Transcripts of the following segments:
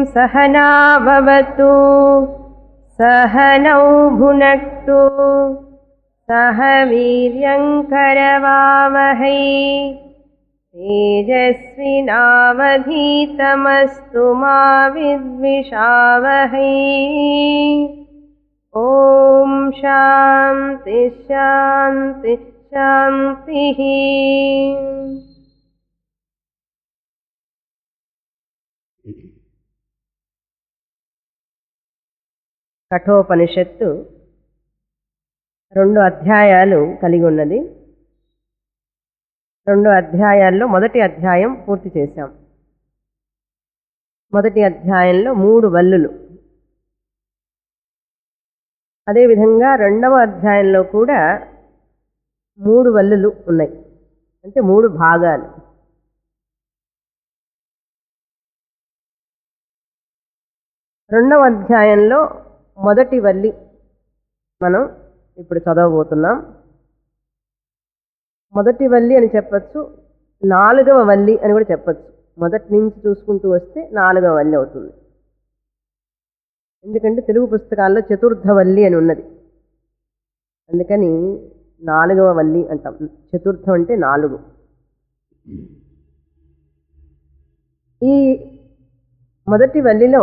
सहना भवतु सहनौ भुनक्तु सह वीर्यङ्करवावहै तेजस्विनावधीतमस्तु मा विद्विषावहै ॐ शान्ति शान्ति शान्तिः కఠోపనిషత్తు రెండు అధ్యాయాలు కలిగి ఉన్నది రెండు అధ్యాయాల్లో మొదటి అధ్యాయం పూర్తి చేశాం మొదటి అధ్యాయంలో మూడు వల్లులు అదేవిధంగా రెండవ అధ్యాయంలో కూడా మూడు వల్లులు ఉన్నాయి అంటే మూడు భాగాలు రెండవ అధ్యాయంలో మొదటి వల్లి మనం ఇప్పుడు చదవబోతున్నాం మొదటి వల్లి అని చెప్పచ్చు నాలుగవ వల్లి అని కూడా చెప్పచ్చు మొదటి నుంచి చూసుకుంటూ వస్తే నాలుగవ వల్లి అవుతుంది ఎందుకంటే తెలుగు పుస్తకాల్లో చతుర్థ వల్లి అని ఉన్నది అందుకని నాలుగవ వల్లి అంటాం చతుర్థం అంటే నాలుగు ఈ మొదటి వల్లిలో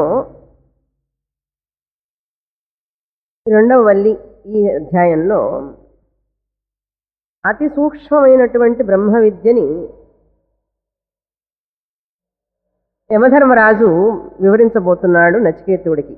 రెండవ వల్లి ఈ అధ్యాయంలో అతి సూక్ష్మమైనటువంటి బ్రహ్మ విద్యని యమధర్మరాజు వివరించబోతున్నాడు నచికేతుడికి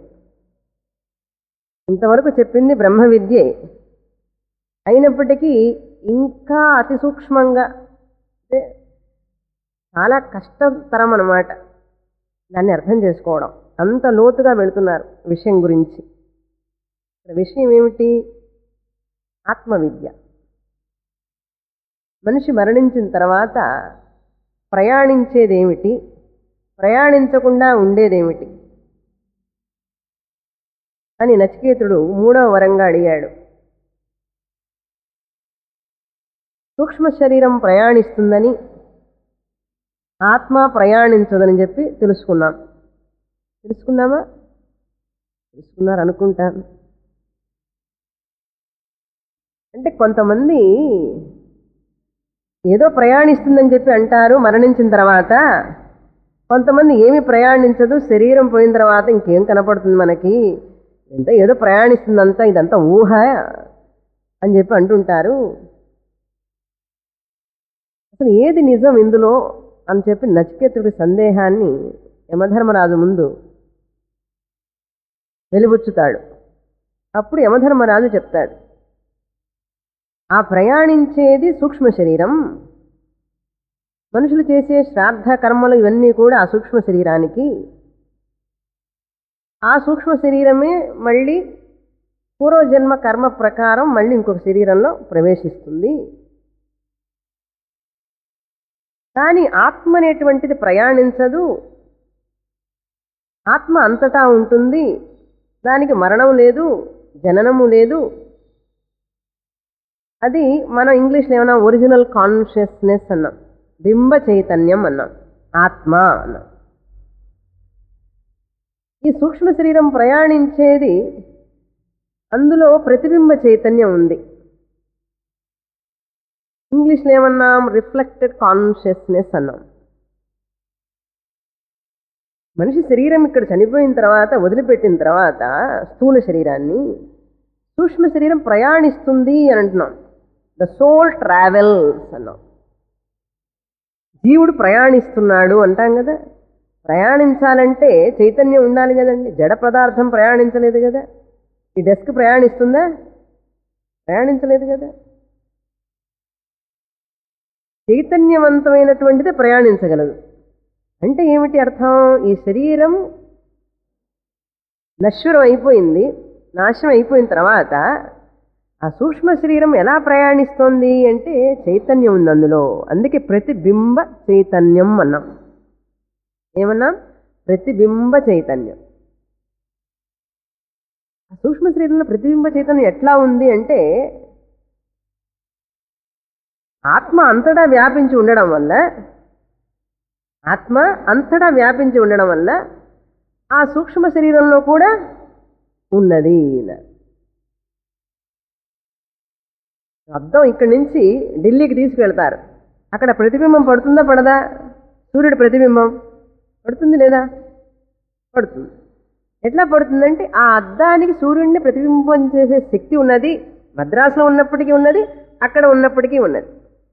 ఇంతవరకు చెప్పింది బ్రహ్మ విద్యే అయినప్పటికీ ఇంకా అతి సూక్ష్మంగా అంటే చాలా కష్టతరం అన్నమాట దాన్ని అర్థం చేసుకోవడం అంత లోతుగా వెళుతున్నారు విషయం గురించి విషయం ఏమిటి ఆత్మవిద్య మనిషి మరణించిన తర్వాత ప్రయాణించేదేమిటి ప్రయాణించకుండా ఉండేదేమిటి అని నచికేతుడు మూడవ వరంగా అడిగాడు సూక్ష్మ శరీరం ప్రయాణిస్తుందని ఆత్మ ప్రయాణించదని చెప్పి తెలుసుకున్నాం తెలుసుకున్నామా తెలుసుకున్నారు అనుకుంటాను అంటే కొంతమంది ఏదో ప్రయాణిస్తుందని చెప్పి అంటారు మరణించిన తర్వాత కొంతమంది ఏమి ప్రయాణించదు శరీరం పోయిన తర్వాత ఇంకేం కనపడుతుంది మనకి ఎంత ఏదో ప్రయాణిస్తుందంతా ఇదంతా ఊహ అని చెప్పి అంటుంటారు అసలు ఏది నిజం ఇందులో అని చెప్పి నచికేతుడి సందేహాన్ని యమధర్మరాజు ముందు వెలుబుచ్చుతాడు అప్పుడు యమధర్మరాజు చెప్తాడు ఆ ప్రయాణించేది సూక్ష్మ శరీరం మనుషులు చేసే శ్రాద్ధ కర్మలు ఇవన్నీ కూడా ఆ సూక్ష్మ శరీరానికి ఆ సూక్ష్మ శరీరమే మళ్ళీ పూర్వజన్మ కర్మ ప్రకారం మళ్ళీ ఇంకొక శరీరంలో ప్రవేశిస్తుంది కానీ ఆత్మ అనేటువంటిది ప్రయాణించదు ఆత్మ అంతటా ఉంటుంది దానికి మరణం లేదు జననము లేదు అది మనం ఇంగ్లీష్లో ఏమన్నా ఒరిజినల్ కాన్షియస్నెస్ అన్నాం బింబ చైతన్యం అన్నాం ఆత్మ అన్నాం ఈ సూక్ష్మ శరీరం ప్రయాణించేది అందులో ప్రతిబింబ చైతన్యం ఉంది ఇంగ్లీష్లో ఏమన్నాం రిఫ్లెక్టెడ్ కాన్షియస్నెస్ అన్నాం మనిషి శరీరం ఇక్కడ చనిపోయిన తర్వాత వదిలిపెట్టిన తర్వాత స్థూల శరీరాన్ని సూక్ష్మ శరీరం ప్రయాణిస్తుంది అని అంటున్నాం ద సోల్ ట్రావెల్స్ అన్నాం జీవుడు ప్రయాణిస్తున్నాడు అంటాం కదా ప్రయాణించాలంటే చైతన్యం ఉండాలి కదండి జడ పదార్థం ప్రయాణించలేదు కదా ఈ డెస్క్ ప్రయాణిస్తుందా ప్రయాణించలేదు కదా చైతన్యవంతమైనటువంటిది ప్రయాణించగలదు అంటే ఏమిటి అర్థం ఈ శరీరం నశ్వరం అయిపోయింది నాశనం అయిపోయిన తర్వాత ఆ సూక్ష్మ శరీరం ఎలా ప్రయాణిస్తోంది అంటే చైతన్యం ఉంది అందులో అందుకే ప్రతిబింబ చైతన్యం అన్నాం ఏమన్నాం ప్రతిబింబ చైతన్యం ఆ సూక్ష్మ శరీరంలో ప్రతిబింబ చైతన్యం ఎట్లా ఉంది అంటే ఆత్మ అంతటా వ్యాపించి ఉండడం వల్ల ఆత్మ అంతటా వ్యాపించి ఉండడం వల్ల ఆ సూక్ష్మ శరీరంలో కూడా ఉన్నది అన్నారు. అద్దం ఇక్కడి నుంచి ఢిల్లీకి తీసుకెళ్తారు అక్కడ ప్రతిబింబం పడుతుందా పడదా సూర్యుడి ప్రతిబింబం పడుతుంది లేదా పడుతుంది ఎట్లా పడుతుందంటే ఆ అద్దానికి సూర్యుడిని ప్రతిబింబం చేసే శక్తి ఉన్నది మద్రాసులో ఉన్నప్పటికీ ఉన్నది అక్కడ ఉన్నప్పటికీ ఉన్నది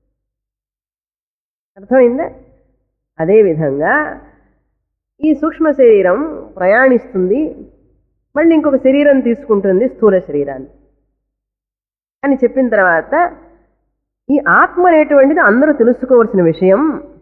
అర్థమైందా అదేవిధంగా ఈ సూక్ష్మ శరీరం ప్రయాణిస్తుంది మళ్ళీ ఇంకొక శరీరం తీసుకుంటుంది స్థూల శరీరాన్ని అని చెప్పిన తర్వాత ఈ ఆత్మ అనేటువంటిది అందరూ తెలుసుకోవాల్సిన విషయం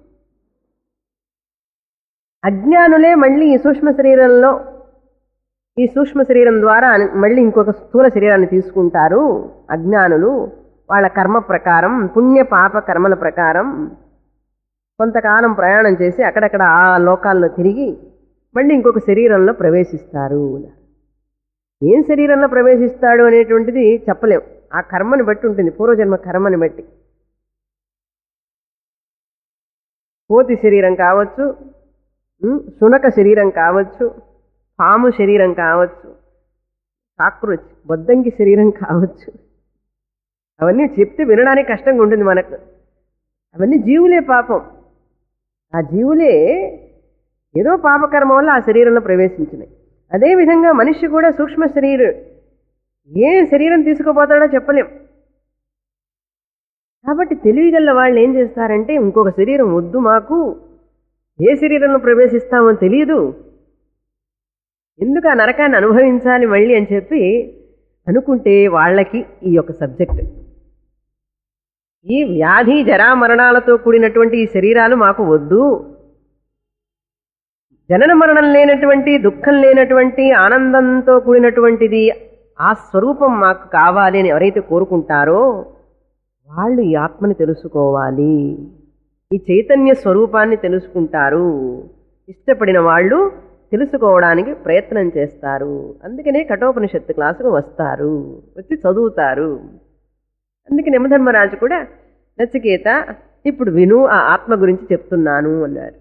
అజ్ఞానులే మళ్ళీ ఈ సూక్ష్మ శరీరంలో ఈ సూక్ష్మ శరీరం ద్వారా మళ్ళీ ఇంకొక స్థూల శరీరాన్ని తీసుకుంటారు అజ్ఞానులు వాళ్ళ కర్మ ప్రకారం పుణ్య పాప కర్మల ప్రకారం కొంతకాలం ప్రయాణం చేసి అక్కడక్కడ ఆ లోకాల్లో తిరిగి మళ్ళీ ఇంకొక శరీరంలో ప్రవేశిస్తారు ఏం శరీరంలో ప్రవేశిస్తాడు అనేటువంటిది చెప్పలేం ఆ కర్మని బట్టి ఉంటుంది పూర్వజన్మ కర్మని బట్టి కోతి శరీరం కావచ్చు ఉమ్, శునక శరీరం కావచ్చు పాము శరీరం కావచ్చు కాక్రోచ్ బొద్దంకి శరీరం కావచ్చు అవన్నీ చెప్తే వినడానికి కష్టంగా ఉంటుంది మనకు అవన్నీ జీవులే పాపం ఆ జీవులే ఏదో పాపకర్మ వల్ల ఆ శరీరంలో ప్రవేశించినాయి అదేవిధంగా మనిషి కూడా సూక్ష్మ శరీరం ఏ శరీరం తీసుకుపోతాడో చెప్పలేం కాబట్టి తెలివిగల వాళ్ళు ఏం చేస్తారంటే ఇంకొక శరీరం వద్దు మాకు ఏ శరీరంలో ప్రవేశిస్తామో తెలియదు ఎందుకు ఆ నరకాన్ని అనుభవించాలి మళ్ళీ అని చెప్పి అనుకుంటే వాళ్ళకి ఈ యొక్క సబ్జెక్ట్ ఈ వ్యాధి జరా మరణాలతో కూడినటువంటి ఈ శరీరాలు మాకు వద్దు జనన మరణం లేనటువంటి దుఃఖం లేనటువంటి ఆనందంతో కూడినటువంటిది ఆ స్వరూపం మాకు కావాలి అని ఎవరైతే కోరుకుంటారో వాళ్ళు ఈ ఆత్మని తెలుసుకోవాలి ఈ చైతన్య స్వరూపాన్ని తెలుసుకుంటారు ఇష్టపడిన వాళ్ళు తెలుసుకోవడానికి ప్రయత్నం చేస్తారు అందుకనే కఠోపనిషత్తు క్లాసుకు వస్తారు వచ్చి చదువుతారు అందుకే నిమధర్మరాజు కూడా నచికేత ఇప్పుడు విను ఆ ఆత్మ గురించి చెప్తున్నాను అన్నారు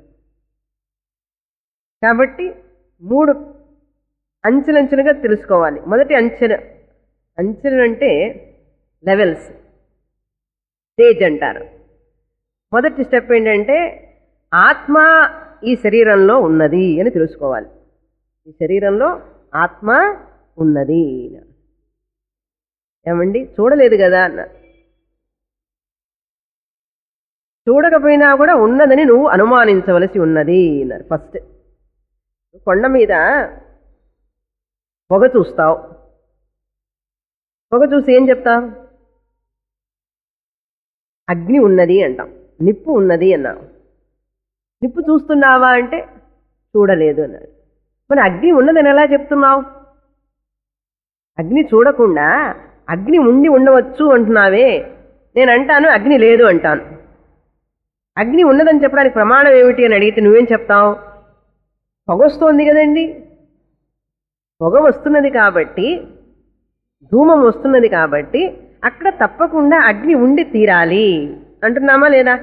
కాబట్టి మూడు అంచెలంచెలుగా తెలుసుకోవాలి మొదటి అంచెలు అంచెలు అంటే లెవెల్స్ స్టేజ్ అంటారు మొదటి స్టెప్ ఏంటంటే ఆత్మ ఈ శరీరంలో ఉన్నది అని తెలుసుకోవాలి ఈ శరీరంలో ఆత్మ ఉన్నది ఏమండి చూడలేదు కదా అన్న చూడకపోయినా కూడా ఉన్నదని నువ్వు అనుమానించవలసి ఉన్నది అన్నారు ఫస్ట్ కొండ మీద పొగ చూస్తావు పొగ చూసి ఏం చెప్తావు అగ్ని ఉన్నది అంటాం నిప్పు ఉన్నది అన్నాం నిప్పు చూస్తున్నావా అంటే చూడలేదు అన్నాడు మరి అగ్ని ఉన్నదని ఎలా చెప్తున్నావు అగ్ని చూడకుండా అగ్ని ఉండి ఉండవచ్చు అంటున్నావే నేను అంటాను అగ్ని లేదు అంటాను అగ్ని ఉన్నదని చెప్పడానికి ప్రమాణం ఏమిటి అని అడిగితే నువ్వేం చెప్తావు పొగ వస్తోంది కదండి పొగ వస్తున్నది కాబట్టి ధూమం వస్తున్నది కాబట్టి అక్కడ తప్పకుండా అగ్ని ఉండి తీరాలి అంటున్నామా లేదా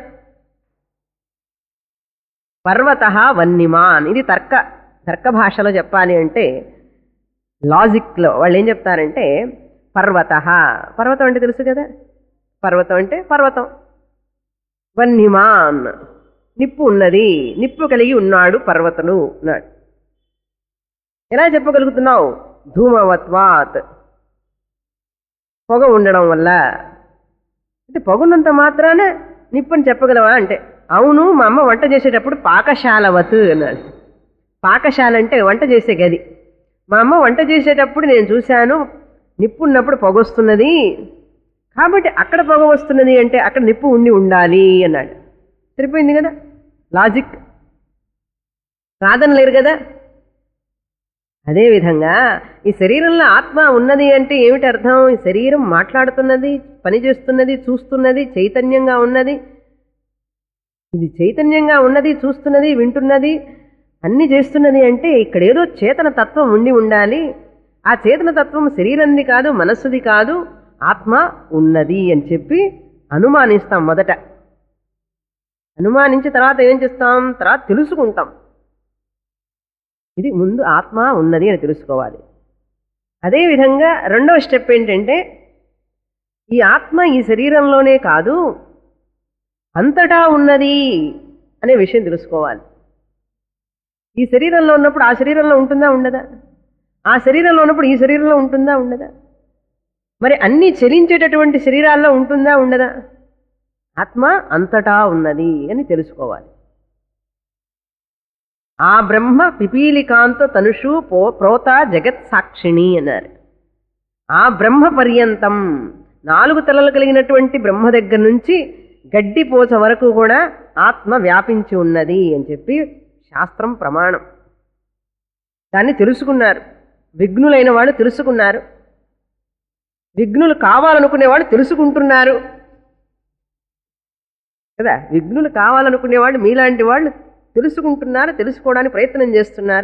పర్వత వన్నిమాన్ ఇది తర్క తర్క భాషలో చెప్పాలి అంటే లాజిక్లో వాళ్ళు ఏం చెప్తారంటే పర్వత పర్వతం అంటే తెలుసు కదా పర్వతం అంటే పర్వతం వన్నిమాన్ నిప్పు ఉన్నది నిప్పు కలిగి ఉన్నాడు పర్వతను అన్నాడు ఎలా చెప్పగలుగుతున్నావు ధూమవత్వాత్ పొగ ఉండడం వల్ల అంటే పొగన్నంత మాత్రాన నిప్పని చెప్పగలవా అంటే అవును మా అమ్మ వంట చేసేటప్పుడు పాకశాలవత్ అన్నాడు పాకశాల అంటే వంట చేసే గది మా అమ్మ వంట చేసేటప్పుడు నేను చూశాను నిప్పు ఉన్నప్పుడు పొగ వస్తున్నది కాబట్టి అక్కడ పొగ వస్తున్నది అంటే అక్కడ నిప్పు ఉండి ఉండాలి అన్నాడు సరిపోయింది కదా లాజిక్ కాదనలేరు కదా అదేవిధంగా ఈ శరీరంలో ఆత్మ ఉన్నది అంటే ఏమిటి అర్థం ఈ శరీరం మాట్లాడుతున్నది పనిచేస్తున్నది చూస్తున్నది చైతన్యంగా ఉన్నది ఇది చైతన్యంగా ఉన్నది చూస్తున్నది వింటున్నది అన్ని చేస్తున్నది అంటే ఇక్కడ ఏదో చేతన తత్వం ఉండి ఉండాలి ఆ చేతన తత్వం శరీరంది కాదు మనస్సుది కాదు ఆత్మ ఉన్నది అని చెప్పి అనుమానిస్తాం మొదట అనుమానించి తర్వాత ఏం చేస్తాం తర్వాత తెలుసుకుంటాం ఇది ముందు ఆత్మ ఉన్నది అని తెలుసుకోవాలి అదేవిధంగా రెండవ స్టెప్ ఏంటంటే ఈ ఆత్మ ఈ శరీరంలోనే కాదు అంతటా ఉన్నది అనే విషయం తెలుసుకోవాలి ఈ శరీరంలో ఉన్నప్పుడు ఆ శరీరంలో ఉంటుందా ఉండదా ఆ శరీరంలో ఉన్నప్పుడు ఈ శరీరంలో ఉంటుందా ఉండదా మరి అన్ని చలించేటటువంటి శరీరాల్లో ఉంటుందా ఉండదా ఆత్మ అంతటా ఉన్నది అని తెలుసుకోవాలి ఆ బ్రహ్మ పిపీలికాంత తనుషు పో ప్రోత జగత్ సాక్షిణి అన్నారు ఆ బ్రహ్మ పర్యంతం నాలుగు తలలు కలిగినటువంటి బ్రహ్మ దగ్గర నుంచి గడ్డిపోచ వరకు కూడా ఆత్మ వ్యాపించి ఉన్నది అని చెప్పి శాస్త్రం ప్రమాణం దాన్ని తెలుసుకున్నారు విఘ్నులైన వాళ్ళు తెలుసుకున్నారు విఘ్నులు కావాలనుకునేవాళ్ళు తెలుసుకుంటున్నారు కదా విఘ్నులు కావాలనుకునేవాళ్ళు మీలాంటి వాళ్ళు తెలుసుకుంటున్నారు తెలుసుకోవడానికి ప్రయత్నం చేస్తున్నారు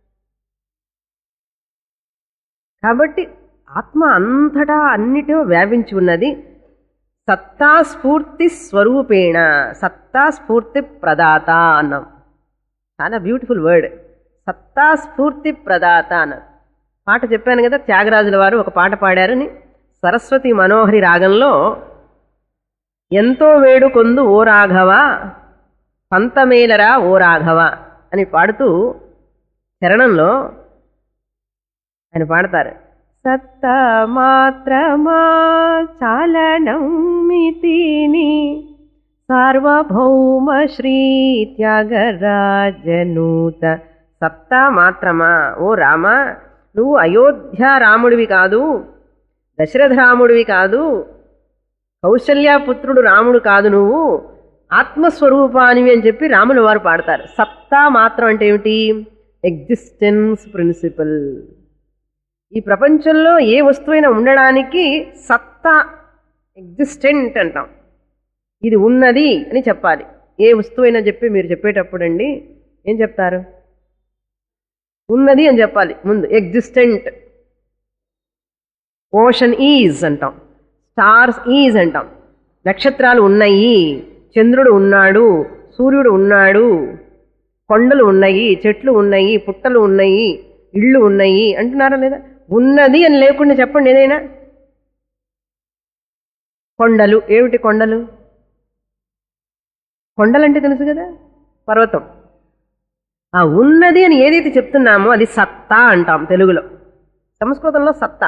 కాబట్టి ఆత్మ అంతటా అన్నిటో వ్యాపించి ఉన్నది సత్తా స్ఫూర్తి స్వరూపేణ సత్తా స్ఫూర్తి ప్రదాత అన్నాం చాలా బ్యూటిఫుల్ వర్డ్ సత్తా స్ఫూర్తి ప్రదాత అన్నారు పాట చెప్పాను కదా త్యాగరాజుల వారు ఒక పాట పాడారని సరస్వతి మనోహరి రాగంలో ఎంతో వేడుకొందు ఓ రాఘవ పంతమేలరా ఓ రాఘవ అని పాడుతూ చరణంలో ఆయన పాడతారు సత్తా మాత్రమా చాలనం మితిని సార్వభౌమ శ్రీ త్యాగరాజనూత సత్తా మాత్రమా ఓ రామ నువ్వు అయోధ్య రాముడివి కాదు దశరథ రాముడివి కాదు కౌశల్యపుత్రుడు రాముడు కాదు నువ్వు ఆత్మస్వరూపానివి అని చెప్పి రాముల వారు పాడతారు సత్తా మాత్రం అంటే ఏమిటి ఎగ్జిస్టెన్స్ ప్రిన్సిపల్ ఈ ప్రపంచంలో ఏ వస్తువైనా ఉండడానికి సత్తా ఎగ్జిస్టెంట్ అంటాం ఇది ఉన్నది అని చెప్పాలి ఏ వస్తువైనా చెప్పి మీరు చెప్పేటప్పుడు అండి ఏం చెప్తారు ఉన్నది అని చెప్పాలి ముందు ఎగ్జిస్టెంట్ ఓషన్ ఈజ్ అంటాం స్టార్స్ ఈజ్ అంటాం నక్షత్రాలు ఉన్నాయి చంద్రుడు ఉన్నాడు సూర్యుడు ఉన్నాడు కొండలు ఉన్నాయి చెట్లు ఉన్నాయి పుట్టలు ఉన్నాయి ఇళ్ళు ఉన్నాయి అంటున్నారా లేదా ఉన్నది అని లేకుండా చెప్పండి ఏదైనా కొండలు ఏమిటి కొండలు కొండలంటే తెలుసు కదా పర్వతం ఆ ఉన్నది అని ఏదైతే చెప్తున్నామో అది సత్తా అంటాం తెలుగులో సంస్కృతంలో సత్తా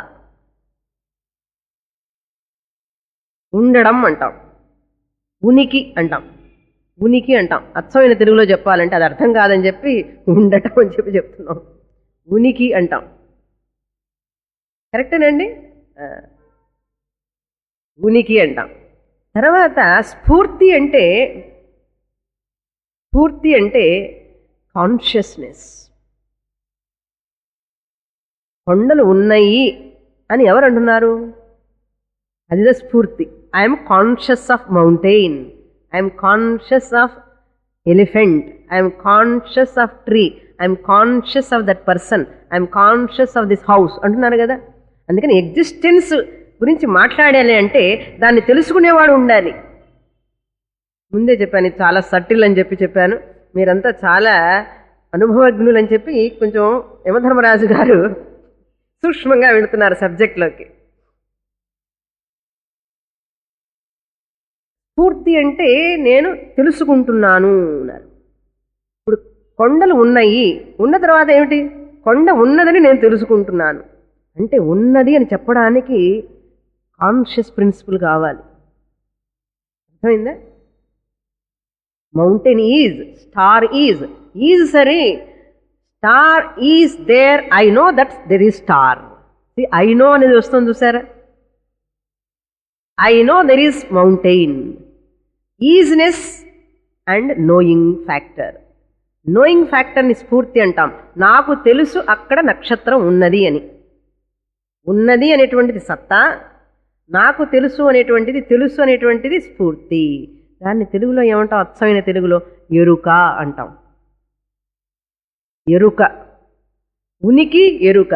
ఉండడం అంటాం ఉనికి అంటాం ఉనికి అంటాం అచ్చమైన తెలుగులో చెప్పాలంటే అది అర్థం కాదని చెప్పి ఉండటం అని చెప్పి చెప్తున్నాం ఉనికి అంటాం కరెక్టేనండి ఆ. ఉనికి అంటాం తర్వాత స్ఫూర్తి అంటే స్ఫూర్తి అంటే కాన్షియస్నెస్ కొండలు ఉన్నాయి అని ఎవరు అంటున్నారు అదిదా స్ఫూర్తి I'm conscious of mountain I'm conscious of elephant I'm conscious of tree I'm conscious of that person I'm conscious of this house అంటున్నారు కదా అందుకని ఎగ్జిస్టెన్స్ గురించి మాట్లాడాలి అంటే దాన్ని తెలుసుకునేవాడు ఉండాలి ముందే చెప్పాను ఇది చాలా సటిల్ అని చెప్పి చెప్పాను మీరంతా చాలా అనుభవజ్ఞులు అని చెప్పి కొంచెం యమధర్మరాజు గారు సూక్ష్మంగా వెళుతున్నారు సబ్జెక్ట్లోకి పూర్తి అంటే నేను తెలుసుకుంటున్నాను అన్నారు ఇప్పుడు కొండలు ఉన్నాయి ఉన్న తర్వాత ఏమిటి కొండ ఉన్నదని నేను తెలుసుకుంటున్నాను అంటే ఉన్నది అని చెప్పడానికి కాన్షియస్ ప్రిన్సిపల్ కావాలి అర్థమైందా mountain is star is is సరే star is there I know that there is star I know అనేది వస్తుంది చూసారా I know there is mountain isness and knowing factor knowing ఫ్యాక్టర్ని స్ఫూర్తి అంటాం నాకు తెలుసు అక్కడ నక్షత్రం ఉన్నది అని ఉన్నది అనేటువంటిది సత్తా నాకు తెలుసు అనేటువంటిది తెలుసు అనేటువంటిది స్ఫూర్తి దాన్ని తెలుగులో ఏమంటాం అచ్చమైన తెలుగులో ఎరుక అంటాం ఎరుక ఉనికి ఎరుక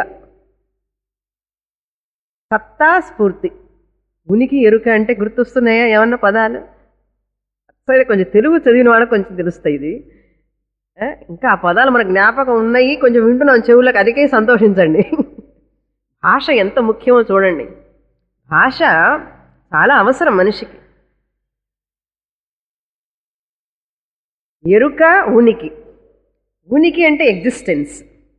సత్తా స్ఫూర్తి ఉనికి ఎరుక అంటే గుర్తొస్తున్నాయా ఏమన్నా పదాలు సరే కొంచెం తెలుగు చదివిన వాళ్ళకి కొంచెం తెలుస్తాయి ఇది ఆ, ఇంకా ఆ పదాలు మన జ్ఞాపకం ఉన్నాయి కొంచెం వింటున్నాం చెవులకు అదికే సంతోషించండి భాష ఎంత ముఖ్యమో చూడండి భాష చాలా అవసరం మనిషికి ఎరుక ఉనికి ఉనికి అంటే ఎగ్జిస్టెన్స్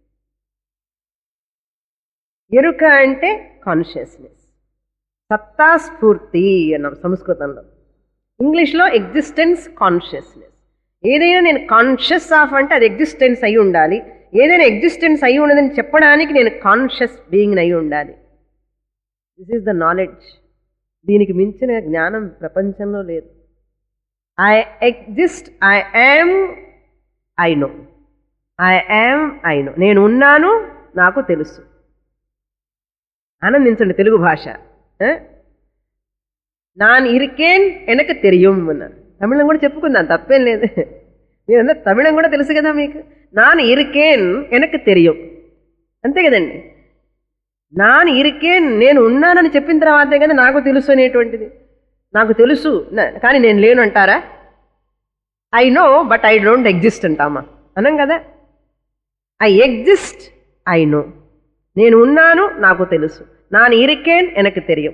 ఎరుక అంటే కాన్షియస్నెస్ సత్తా స్ఫూర్తి అన్నాం సంస్కృతంలో ఇంగ్లీష్లో ఎగ్జిస్టెన్స్ కాన్షియస్నెస్ ఏదైనా నేను కాన్షియస్ ఆఫ్ అంటే అది ఎగ్జిస్టెన్స్ అయి ఉండాలి ఏదైనా ఎగ్జిస్టెన్స్ అయి ఉన్నదని చెప్పడానికి నేను కాన్షియస్ బీయింగ్ అయి ఉండాలి దిస్ ఈజ్ ద నాలెడ్జ్ దీనికి మించిన జ్ఞానం ప్రపంచంలో లేదు I exist I am I know I am I know నేను ఉన్నాను నాకు తెలుసు ఆనందించండి తెలుగు భాష ఆ? నాన్ ఇరికేన్ వెనక తెలియం అన్నారు తమిళం కూడా చెప్పుకుందాం తప్పేం లేదు మీరందరూ తమిళం కూడా తెలుసు కదా మీకు నాన్ ఇరికేన్ వెనక తెలియం అంతే కదండి నాన్ ఇరికేన్ నేను ఉన్నానని చెప్పిన తర్వాతే కదా నాకు తెలుసు అనేటువంటిది నాకు తెలుసు నా- కానీ నేను లేను అంటారా I know but I don't exist అంటామా అనం కదా ఐ ఎగ్జిస్ట్ ఐ నో నేను ఉన్నాను నాకు తెలుసు నాన్ ఇరికేన్ వెనక్కి తెలియం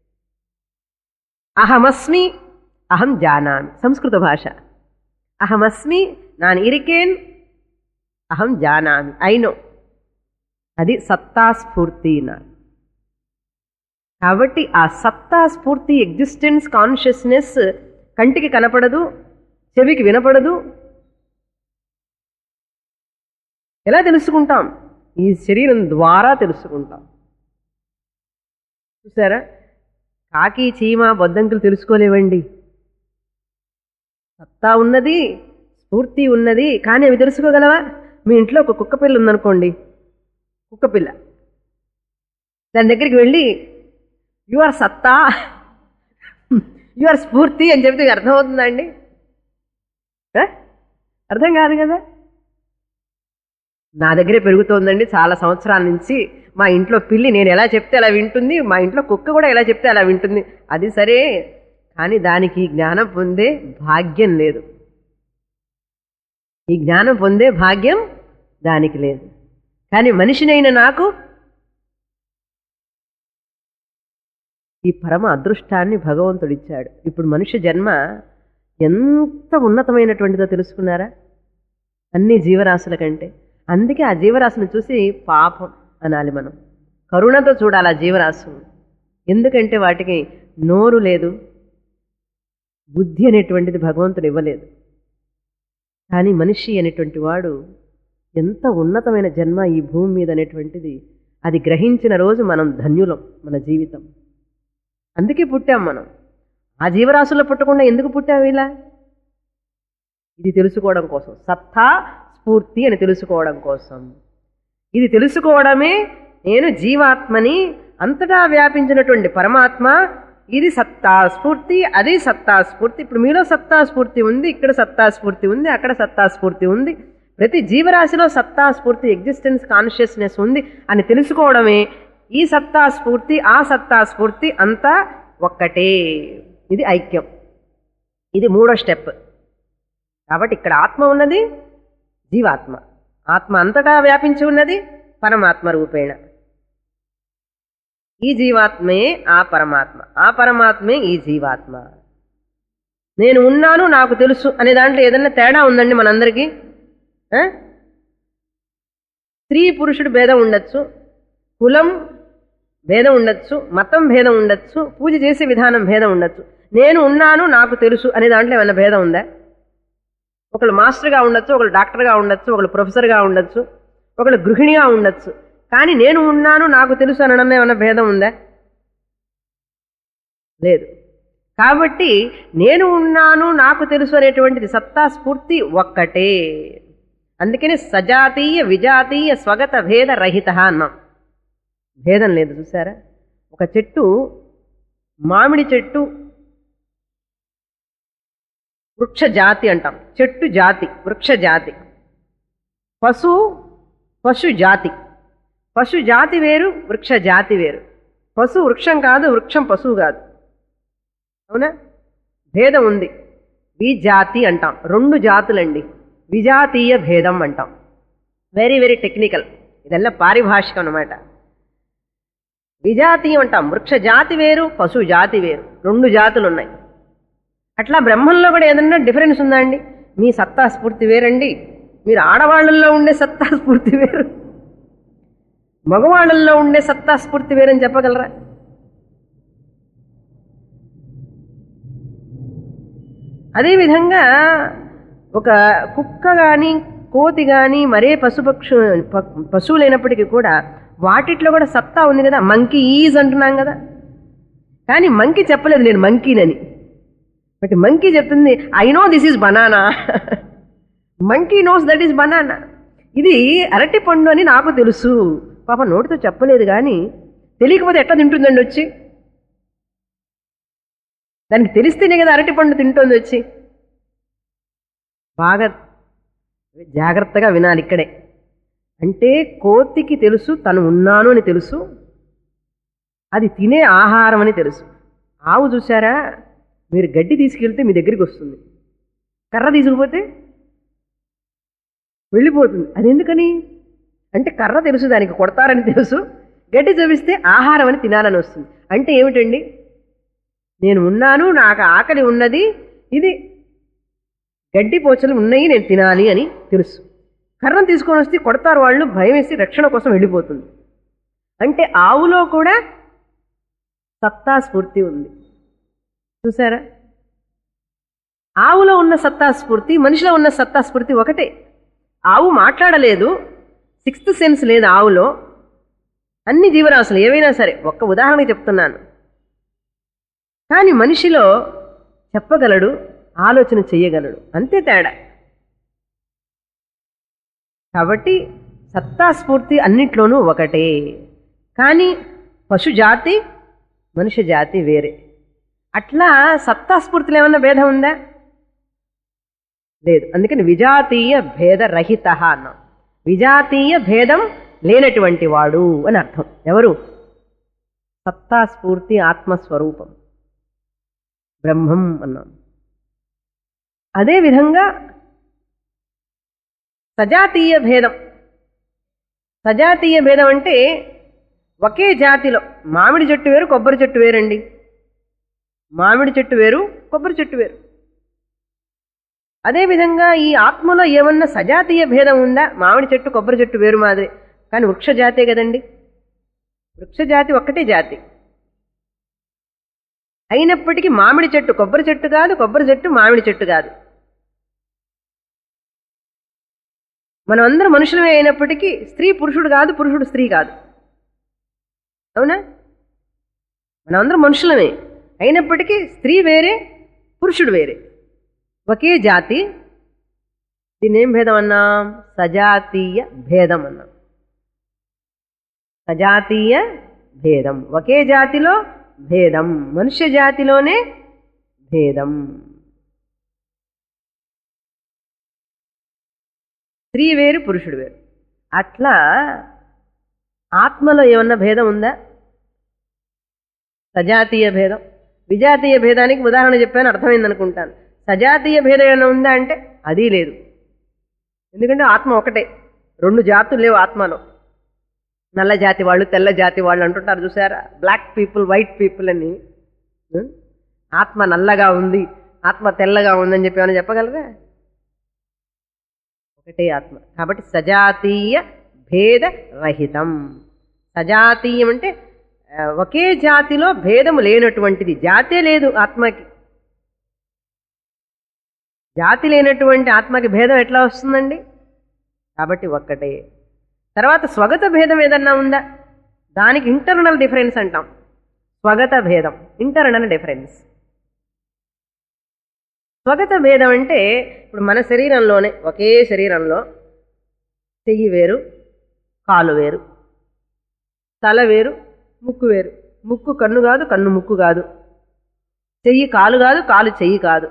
అహమస్మి అహం జానామి సంస్కృత భాష అహమస్మి నాన్ ఇరికేన్ అహం జానామి ఐ నో అది సత్తా స్ఫూర్తి అన్నారు కాబట్టి ఆ సత్తా స్ఫూర్తి ఎగ్జిస్టెన్స్ కాన్షియస్నెస్ కంటికి కనపడదు చెవికి వినపడదు ఎలా తెలుసుకుంటాం ఈ శరీరం ద్వారా తెలుసుకుంటాం చూసారా కాకి చీమ బొద్దంకులు తెలుసుకోలేవండి సత్తా ఉన్నది స్ఫూర్తి ఉన్నది కానీ అవి తెలుసుకోగలవా మీ ఇంట్లో ఒక కుక్క పిల్ల ఉందనుకోండి కుక్క పిల్ల దాని దగ్గరికి వెళ్ళి యు ఆర్ సత్తా యు ఆర్ స్ఫూర్తి అని చెప్తే మీకు అర్థమవుతుందండి ఆ? అర్థం కాదు కదా నా దగ్గరే పెరుగుతోందండి చాలా సంవత్సరాల నుంచి మా ఇంట్లో పిల్లి నేను ఎలా చెప్తే అలా వింటుంది మా ఇంట్లో కుక్క కూడా ఎలా చెప్తే అలా వింటుంది అది సరే కానీ దానికి ఈ జ్ఞానం పొందే భాగ్యం లేదు ఈ జ్ఞానం పొందే భాగ్యం దానికి లేదు కానీ మనిషినైన నాకు ఈ పరమ అదృష్టాన్ని భగవంతుడు ఇచ్చాడు ఇప్పుడు మనుష్య జన్మ ఎంత ఉన్నతమైనటువంటిదో తెలుసుకున్నారా అన్ని జీవరాశుల కంటే అందుకే ఆ జీవరాశిని చూసి పాపం అనాలి మనం కరుణతో చూడాలి ఆ జీవరాశులు ఎందుకంటే వాటికి నోరు లేదు బుద్ధి అనేటువంటిది భగవంతుడు ఇవ్వలేదు కానీ మనిషి అనేటువంటి వాడు ఎంత ఉన్నతమైన జన్మ ఈ భూమి మీద అనేటువంటిది అది గ్రహించిన రోజు మనం ధన్యులం మన జీవితం అందుకే పుట్టాం మనం ఆ జీవరాశుల్లో పుట్టకుండా ఎందుకు పుట్టాం ఇలా ఇది తెలుసుకోవడం కోసం సత్తా స్ఫూర్తి అని తెలుసుకోవడం కోసం ఇది తెలుసుకోవడమే నేను జీవాత్మని అంతటా వ్యాపించినటువంటి పరమాత్మ ఇది సత్తా స్ఫూర్తి అది సత్తా స్ఫూర్తి ఇప్పుడు మీలో సత్తా స్ఫూర్తి ఉంది ఇక్కడ సత్తా స్ఫూర్తి ఉంది అక్కడ సత్తా స్ఫూర్తి ఉంది ప్రతి జీవరాశిలో సత్తా స్ఫూర్తి ఎగ్జిస్టెన్స్ కాన్షియస్నెస్ ఉంది అని తెలుసుకోవడమే ఈ సత్తా స్ఫూర్తి ఆ సత్తా స్ఫూర్తి అంతా ఒక్కటే ఇది ఐక్యం ఇది మూడో స్టెప్ కాబట్టి ఇక్కడ ఆత్మ ఉన్నది జీవాత్మ ఆత్మ అంతటా వ్యాపించి ఉన్నది పరమాత్మ రూపేణ ఈ జీవాత్మే ఆ పరమాత్మ ఆ పరమాత్మే ఈ జీవాత్మ నేను ఉన్నాను నాకు తెలుసు అనే దాంట్లో ఏదన్నా తేడా ఉందండి మనందరికీ ఆ? స్త్రీ పురుషుడు భేదం ఉండొచ్చు కులం భేదం ఉండొచ్చు మతం భేదం ఉండొచ్చు పూజ చేసే విధానం భేదం ఉండొచ్చు నేను ఉన్నాను నాకు తెలుసు అనే దాంట్లో ఏమైనా భేదం ఉందా ఒకళ్ళు మాస్టర్గా ఉండొచ్చు ఒకళ్ళు డాక్టర్గా ఉండొచ్చు ఒకళ్ళు ప్రొఫెసర్గా ఉండొచ్చు ఒకళ్ళు గృహిణిగా ఉండొచ్చు కానీ నేను ఉన్నాను నాకు తెలుసు అనడం ఏమైనా భేదం ఉందా లేదు కాబట్టి నేను ఉన్నాను నాకు తెలుసు అనేటువంటిది సత్తా స్ఫూర్తి ఒక్కటే అందుకని సజాతీయ విజాతీయ స్వగత భేద రహిత అన్నాం భేదం లేదు చూసారా ఒక చెట్టు మామిడి చెట్టు వృక్ష జాతి అంటాం చెట్టు జాతి వృక్ష జాతి పశు పశు జాతి పశు జాతి వేరు వృక్ష జాతి వేరు పశు వృక్షం కాదు వృక్షం పశువు కాదు అవునా భేదం ఉంది ఈ జాతి అంటాం రెండు జాతులండి విజాతీయ భేదం అంటాం వెరీ వెరీ టెక్నికల్ ఇదెల్లా పారిభాషికం అనమాట విజాతీయం అంటాం వృక్ష జాతి వేరు పశు జాతి వేరు రెండు జాతులు ఉన్నాయి అట్లా బ్రహ్మంలో కూడా ఏదన్నా డిఫరెన్స్ ఉందా అండి మీ సత్తా స్ఫూర్తి వేరండి మీరు ఆడవాళ్ళల్లో ఉండే సత్తా స్ఫూర్తి వేరు మగవాళ్ళల్లో ఉండే సత్తా స్ఫూర్తి వేరని చెప్పగలరా అదేవిధంగా ఒక కుక్క కానీ కోతి కానీ మరే పశుపక్షు ప- పశువులైనప్పటికీ కూడా వాటిట్లో కూడా సత్తా ఉంది కదా మంకీ ఈజ్ అంటున్నాం కదా కానీ మంకీ చెప్పలేదు నేను మంకీనని బట్ మంకీ చెప్తుంది I know this is banana monkey knows that is banana ఇది అరటి పండు అని నాకు తెలుసు పాప నోటితో చెప్పలేదు కానీ తెలియకపోతే ఎట్లా తింటుందండి వచ్చి దానికి తెలిస్తేనే కదా అరటి పండు తింటోంది వచ్చి బాగా జాగ్రత్తగా వినాలి ఇక్కడే అంటే కోతికి తెలుసు తను ఉన్నాను అని తెలుసు అది తినే ఆహారం అని తెలుసు ఆవు చూసారా మీరు గడ్డి తీసుకెళ్తే మీ దగ్గరికి వస్తుంది కర్ర తీసుకుపోతే వెళ్ళిపోతుంది అది ఎందుకని అంటే కర్ర తెలుసు దానికి కొడతారని తెలుసు గడ్డి చూపిస్తే ఆహారం అని తినాలని వస్తుంది అంటే ఏమిటండి నేను ఉన్నాను నాకు ఆకలి ఉన్నది ఇది గడ్డి పోచలు ఉన్నాయి నేను తినాలి అని తెలుసు కర్రను తీసుకొని వస్తే కొడతారు వాళ్ళు భయం వేసి రక్షణ కోసం వెళ్ళిపోతుంది అంటే ఆవులో కూడా సత్తా స్ఫూర్తి ఉంది చూసారా ఆవులో ఉన్న సత్తా స్ఫూర్తి మనిషిలో ఉన్న సత్తా స్ఫూర్తి ఒకటే ఆవు మాట్లాడలేదు సిక్స్త్ సెన్స్ లేదు ఆవులో అన్ని జీవరాశులు ఏవైనా సరే ఒక్క ఉదాహరణ చెప్తున్నాను కానీ మనిషిలో చెప్పగలడు ఆలోచన చెయ్యగలడు అంతే తేడా కాబట్టి సత్తా స్ఫూర్తి అన్నిట్లోనూ ఒకటే కానీ పశు జాతి మనిషి జాతి వేరే అట్లా సత్తా స్ఫూర్తిలో ఏమన్నా భేదం ఉందా లేదు అందుకని విజాతీయ భేద రహిత అన్నాం విజాతీయ భేదం లేనటువంటి వాడు అని అర్థం ఎవరు సత్తా స్ఫూర్తి ఆత్మస్వరూపం బ్రహ్మం అన్నాం అదేవిధంగా సజాతీయ భేదం సజాతీయ భేదం అంటే ఒకే జాతిలో మామిడి చెట్టు వేరు కొబ్బరి చెట్టు వేరండి మామిడి చెట్టు వేరు కొబ్బరి చెట్టు వేరు అదేవిధంగా ఈ ఆత్మలో ఏమన్నా సజాతీయ భేదం ఉందా మామిడి చెట్టు కొబ్బరి చెట్టు వేరు మాదిరి కానీ వృక్ష జాతే కదండి వృక్ష జాతి ఒక్కటే జాతి అయినప్పటికీ మామిడి చెట్టు కొబ్బరి చెట్టు కాదు కొబ్బరి చెట్టు మామిడి చెట్టు కాదు మనం అందరం మనుషులమే అయినప్పటికీ స్త్రీ పురుషుడు కాదు పురుషుడు స్త్రీ కాదు అవునా మనం అందరం మనుషులమే అయినప్పటికీ స్త్రీ వేరే పురుషుడు వేరే ఒకే జాతి దీన్ని ఏం భేదం అన్నాం సజాతీయ భేదం అన్నాం సజాతీయ భేదం ఒకే జాతిలో భేదం మనుష్య జాతిలోనే భేదం స్త్రీ వేరు పురుషుడు వేరు అట్లా ఆత్మలో ఏమన్నా భేదం ఉందా సజాతీయ భేదం విజాతీయ భేదానికి ఉదాహరణ చెప్పాను అర్థమైంది అనుకుంటాను సజాతీయ భేదం ఏమైనా ఉందా అంటే అది లేదు ఎందుకంటే ఆత్మ ఒకటే రెండు జాతులు లేవు ఆత్మలో నల్ల జాతి వాళ్ళు తెల్ల జాతి వాళ్ళు అంటుంటారు చూసారా బ్లాక్ పీపుల్ వైట్ పీపుల్ అని ఉం? ఆత్మ నల్లగా ఉంది ఆత్మ తెల్లగా ఉందని చెప్పి ఏమైనా చెప్పగలరా ఒకటే ఆత్మ కాబట్టి సజాతీయ భేద రహితం సజాతీయం అంటే ఆ, ఒకే జాతిలో భేదము లేనటువంటిది జాతే లేదు ఆత్మకి జాతి లేనటువంటి ఆత్మకి భేదం ఎట్లా వస్తుందండి కాబట్టి ఒక్కటే తర్వాత స్వగత భేదం ఏదన్నా ఉందా దానికి ఇంటర్నల్ డిఫరెన్స్ అంటాం స్వగత భేదం ఇంటర్నల్ డిఫరెన్స్ స్వగత భేదం అంటే ఇప్పుడు మన శరీరంలోనే ఒకే శరీరంలో చెయ్యి వేరు కాలు వేరు తల వేరు ముక్కు వేరు ముక్కు కన్ను కాదు కన్ను ముక్కు కాదు చెయ్యి కాలు కాదు కాలు చెయ్యి కాదు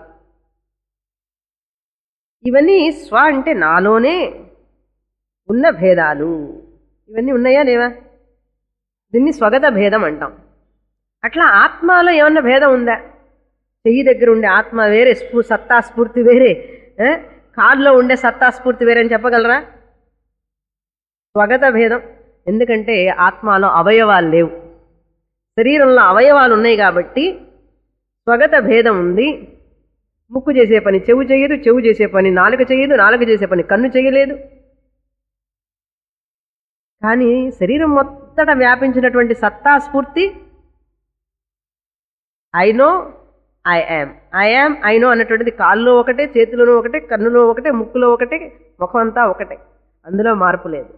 ఇవన్నీ స్వ అంటే నాలోనే ఉన్న భేదాలు ఇవన్నీ ఉన్నాయా లేవా దీన్ని స్వగత భేదం అంటాం అట్లా ఆత్మలో ఏమన్నా భేదం ఉందా చెయ్యి దగ్గర ఉండే ఆత్మ వేరే స్ఫూ సత్తా స్ఫూర్తి వేరే ఆ? కారులో ఉండే సత్తా స్ఫూర్తి వేరని చెప్పగలరా స్వగత భేదం ఎందుకంటే ఆత్మలో అవయవాలు లేవు శరీరంలో అవయవాలు ఉన్నాయి కాబట్టి స్వగత భేదం ఉంది ముక్కు చేసే పని చెవు చేయదు చెవు చేసే పని నాలుక చేయదు నాలుక చేసే పని కన్ను చేయలేదు కానీ శరీరం మొత్తట వ్యాపించినటువంటి సత్తా స్ఫూర్తి I know I am I am I know అన్నటువంటిది కాల్లో ఒకటే చేతిలోనూ ఒకటే కన్నులో ఒకటే ముక్కులో ఒకటే ముఖం అంతా ఒకటే అందులో మార్పు లేదు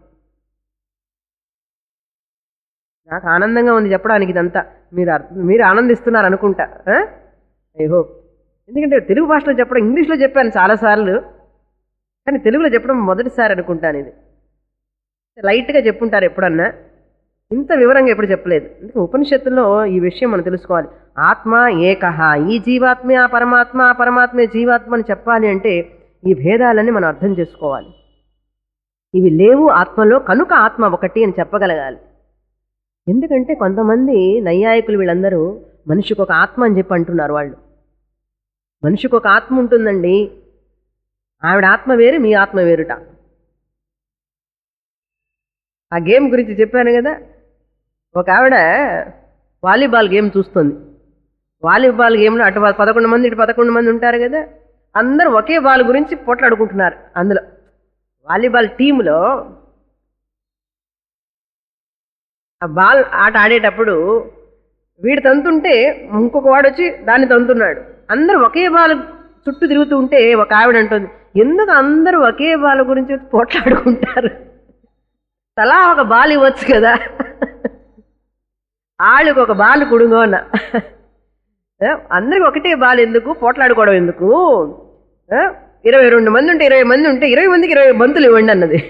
నాకు ఆనందంగా ఉంది చెప్పడానికి ఇదంతా మీరు అర్థ- మీరు ఆనందిస్తున్నారు అనుకుంటా ఐ హోప్ ఎందుకంటే తెలుగు భాషలో చెప్పడం ఇంగ్లీష్లో చెప్పాను చాలాసార్లు కానీ తెలుగులో చెప్పడం మొదటిసారి అనుకుంటాను ఇది లైట్గా చెప్పుంటారు ఎప్పుడన్నా ఇంత వివరంగా ఎప్పుడు చెప్పలేదు అందుకే ఉపనిషత్తుల్లో ఈ విషయం మనం తెలుసుకోవాలి ఆత్మ ఏకహ ఈ జీవాత్మే ఆ పరమాత్మ ఆ పరమాత్మే జీవాత్మ అని చెప్పాలి అంటే ఈ భేదాలన్నీ మనం అర్థం చేసుకోవాలి ఇవి లేవు ఆత్మలో కనుక ఆత్మ ఒకటి అని చెప్పగలగాలి ఎందుకంటే కొంతమంది నైయాయికులు వీళ్ళందరూ మనిషికి ఒక ఆత్మ అని చెప్పి అంటున్నారు వాళ్ళు మనిషికి ఒక ఆత్మ ఉంటుందండి ఆవిడ ఆత్మ వేరు మీ ఆత్మ వేరుట ఆ గేమ్ గురించి చెప్పాను కదా ఒక ఆవిడ వాలీబాల్ గేమ్ చూస్తుంది వాలీబాల్ గేమ్లో అటు పదకొండు మంది ఇటు పదకొండు మంది ఉంటారు కదా అందరూ ఒకే బాల్ గురించి పోట్లాడుకుంటున్నారు అందులో వాలీబాల్ టీంలో ఆ బాల్ ఆట ఆడేటప్పుడు వీడు తంతుంటే ఇంకొక వాడు వచ్చి దాన్ని తంతున్నాడు అందరూ ఒకే బాల్ చుట్టూ తిరుగుతూ ఉంటే ఒక ఆవిడ అంటుంది ఎందుకు అందరూ ఒకే బాల్ గురించి పోట్లాడుకుంటారు తలా ఒక బాల్ ఇవ్వచ్చు కదా ఆళ్ళకి ఒక బాల్ కుడుంగో అన్న ఏ, అందరికి ఒకటే బాల్ ఎందుకు పోట్లాడుకోవడం ఎందుకు ఏ, ఇరవై రెండు మంది ఉంటే ఇరవై మంది ఉంటే ఇరవై మందికి ఇరవై బంతులు ఇవ్వండి అన్నది